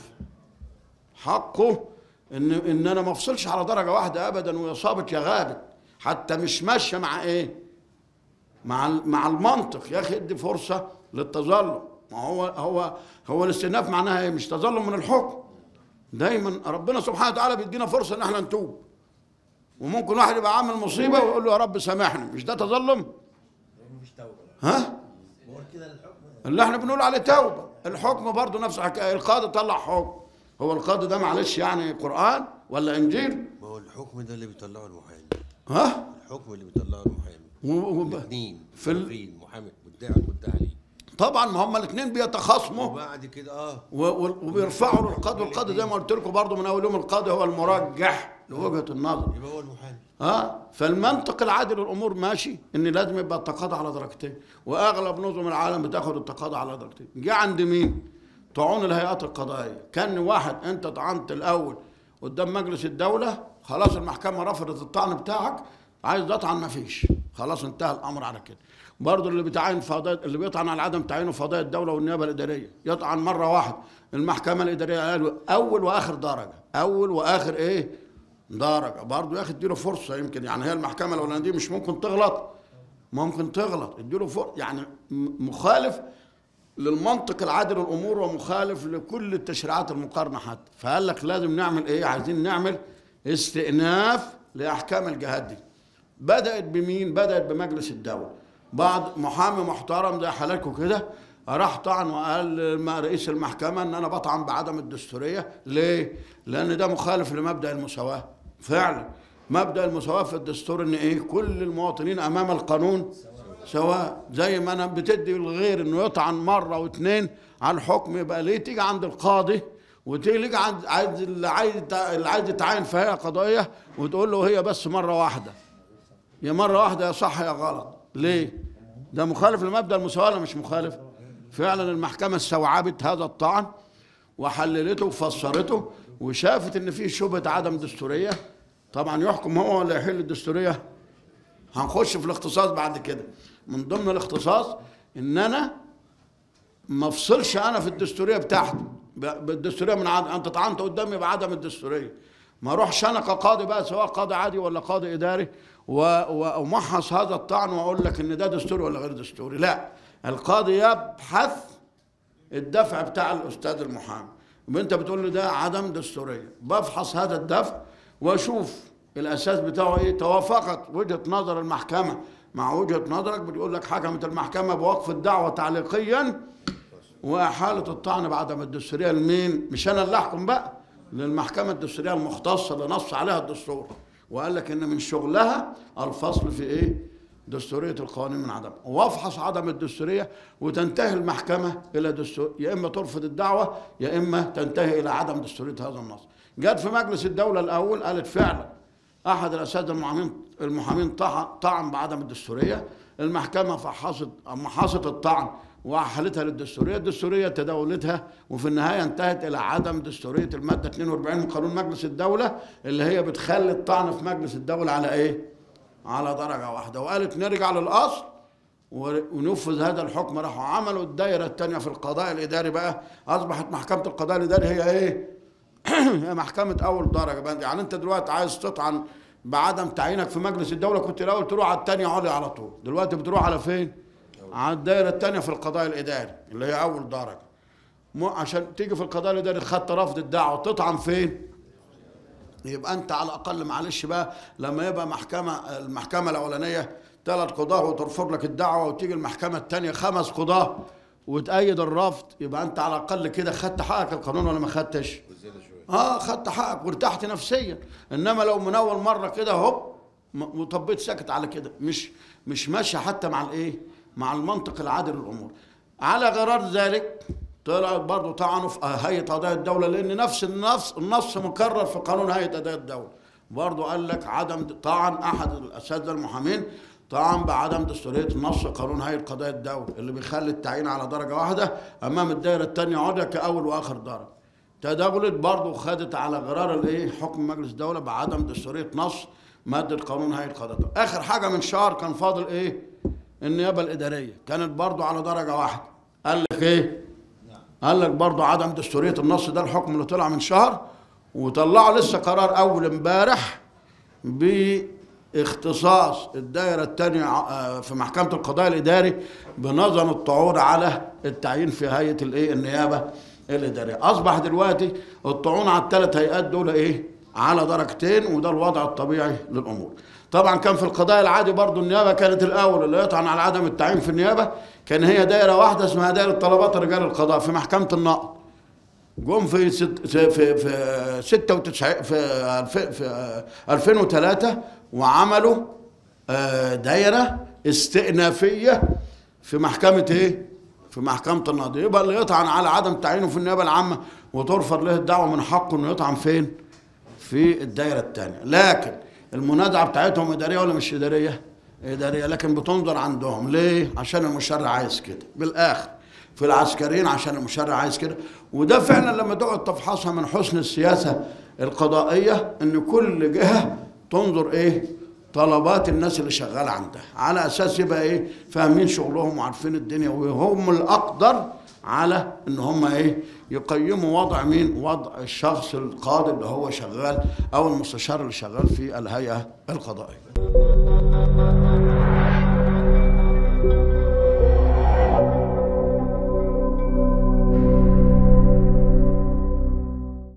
حقه ان ان انا ما افصلش على درجه واحده ابدا ويا صابت يا غابت حتى مش ماشيه مع ايه؟ مع ال- مع المنطق يا اخي ادي فرصه للتظلم ما هو هو هو الاستئناف معناها ايه؟ مش تظلم من الحكم دايما ربنا سبحانه وتعالى بيدينا فرصه ان احنا نتوب وممكن واحد يبقى عامل مصيبه ويقول له يا رب سامحني مش ده تظلم مفيش توبه ها بقول كده الحكم اللي احنا بنقول عليه توبه الحكم برضه نفس الحكايه القاضي طلع حكم هو القاضي ده معلش يعني قران ولا انجيل ما هو الحكم ده اللي بيطلعه المحامي ها الحكم اللي بيطلعه المحامي و- و- الاثنين في ال- طرفين محامي مدعي والمدعي عليه طبعا ما هم الاثنين بيتخاصموا وبعد كده اه و- و- وبيرفعوا للقاضي والقاضي زي ما قلت لكم برضه من اول يوم القاضي هو المرجح لوجهه النظر يبقى هو المحامي ها فالمنطق العادي للامور ماشي ان لازم يبقى التقاضي على درجتين واغلب نظم العالم بتاخد التقاضي على درجتين جه عند مين طاعون الهيئات القضائيه كان واحد انت طعنت الاول قدام مجلس الدوله خلاص المحكمه رفضت الطعن بتاعك عايز تطعن ما فيش خلاص انتهى الامر على كده برضه اللي بيتعين في قضايا اللي بيطعن على عدم تعيينه في قضايا الدوله والنيابه الاداريه يطعن مره واحده المحكمه الاداريه قالوا اول واخر درجه اول واخر ايه درجه برضه يا اخي اديله فرصه يمكن يعني هي المحكمه الاولانيه دي مش ممكن تغلط ممكن تغلط اديله فرصه يعني م- مخالف للمنطق العادل للامور ومخالف لكل التشريعات المقارنه حتى فقال لك لازم نعمل ايه عايزين نعمل استئناف لاحكام الجهات دي بدات بمين بدات بمجلس الدوله بعض محامي محترم زي حالاتكم كده راح طعن وقال مع رئيس المحكمه ان انا بطعن بعدم الدستوريه ليه لان ده مخالف لمبدا المساواه فعلا مبدا المساواه في الدستور ان ايه كل المواطنين امام القانون سواء زي ما انا بتدي الغير انه يطعن مره واثنين على الحكم يبقى ليه تيجي عند القاضي وتيجي عند عايز اللي عايز اللي عايز يتعين في هيئه قضائيه وتقول له هي بس مره واحده يا مره واحده يا صح يا غلط ليه ده مخالف لمبدا المساواه ولا مش مخالف فعلا المحكمه استوعبت هذا الطعن وحللته وفسرته وشافت ان في شبهه عدم دستوريه طبعا يحكم هو ولا يحل الدستوريه هنخش في الاختصاص بعد كده من ضمن الاختصاص ان انا ما افصلش انا في الدستوريه بتاعتي ب- بالدستوريه من عدم انت طعنت قدامي بعدم الدستوريه ما اروحش انا كقاضي بقى سواء قاضي عادي ولا قاضي اداري و- و- وامحص هذا الطعن واقول لك ان ده دستوري ولا غير دستوري لا القاضي يبحث الدفع بتاع الاستاذ المحامي يبقى انت بتقول له ده عدم دستوريه بفحص هذا الدفع واشوف الاساس بتاعه ايه توافقت وجهه نظر المحكمه مع وجهه نظرك بتقول لك حكمت المحكمه بوقف الدعوه تعليقيا واحاله الطعن بعدم الدستوريه لمين؟ مش انا اللي احكم بقى للمحكمه الدستوريه المختصه اللي نص عليها الدستور وقال لك ان من شغلها الفصل في ايه؟ دستوريه القوانين من عدم وافحص عدم الدستوريه وتنتهي المحكمه الى دستور يا اما ترفض الدعوه يا اما تنتهي الى عدم دستوريه هذا النص. جت في مجلس الدوله الاول قالت فعلا احد الاساتذه المحامين المحامين طعن طعن بعدم الدستوريه المحكمه فحصت محصت الطعن واحالتها للدستوريه الدستوريه تداولتها وفي النهايه انتهت الى عدم دستوريه الماده 42 من قانون مجلس الدوله اللي هي بتخلي الطعن في مجلس الدوله على ايه على درجه واحده وقالت نرجع للاصل و- ونفذ هذا الحكم راحوا عملوا الدائره الثانيه في القضاء الاداري بقى اصبحت محكمه القضاء الاداري هي ايه هي محكمة أول درجة بقى يعني أنت دلوقتي عايز تطعن بعدم تعيينك في مجلس الدولة كنت الأول تروح على الثانية عليا على طول دلوقتي بتروح على فين؟ على الدائرة الثانية في القضاء الإداري اللي هي أول درجة مو عشان تيجي في القضاء الإداري خدت رفض الدعوة تطعن فين؟ يبقى أنت على الأقل معلش بقى لما يبقى محكمة المحكمة الأولانية ثلاث قضاة وترفض لك الدعوة وتيجي المحكمة الثانية خمس قضاة وتأيد الرفض يبقى أنت على الأقل كده خدت حقك القانون ولا ما خدتش؟ وزياده شويه اه خدت حقك وارتحت نفسيا انما لو من اول مره كده هوب م- وطبيت ساكت على كده مش مش ماشيه حتى مع الايه مع المنطق العادل للامور على غرار ذلك طلع برضه طعنوا في هيئه قضايا الدوله لان نفس النص النص مكرر في قانون هيئه قضايا الدوله برضه قال لك عدم طعن احد الاساتذه المحامين طعن بعدم دستوريه نص قانون هيئه قضايا الدوله اللي بيخلي التعيين على درجه واحده امام الدائره الثانيه عضو كاول واخر درجه تداولت برضه وخدت على غرار الايه حكم مجلس الدوله بعدم دستوريه نص ماده قانون هيئه قضاء الدولة. اخر حاجه من شهر كان فاضل ايه النيابه الاداريه كانت برضه على درجه واحده قال لك ايه قال لك برضه عدم دستوريه النص ده الحكم اللي طلع من شهر وطلعوا لسه قرار اول امبارح باختصاص الدائره الثانيه في محكمه القضاء الاداري بنظم الطعون على التعيين في هيئه الايه النيابه الاداريه اصبح دلوقتي الطعون على الثلاث هيئات دول ايه على درجتين وده الوضع الطبيعي للامور طبعا كان في القضاء العادي برضو النيابه كانت الاول اللي يطعن على عدم التعيين في النيابه كان هي دائره واحده اسمها دائره طلبات رجال القضاء في محكمه النقض جم في ست في في 96 في الف- في 2003 وعملوا آه، دايره استئنافيه في محكمه ايه؟ في محكمه النقض يبقى اللي يطعن على عدم تعيينه في النيابه العامه وترفض له الدعوه من حقه انه يطعن فين؟ في الدايره الثانيه لكن المنازعه بتاعتهم اداريه ولا مش اداريه؟ اداريه لكن بتنظر عندهم ليه؟ عشان المشرع عايز كده بالاخر في العسكريين عشان المشرع عايز كده وده فعلا لما تقعد تفحصها من حسن السياسه القضائيه ان كل جهه تنظر ايه؟ طلبات الناس اللي شغاله عندها على اساس يبقى ايه؟ فاهمين شغلهم وعارفين الدنيا وهم الاقدر على ان هم ايه؟ يقيموا وضع مين؟ وضع الشخص القاضي اللي هو شغال او المستشار اللي شغال في الهيئه القضائيه.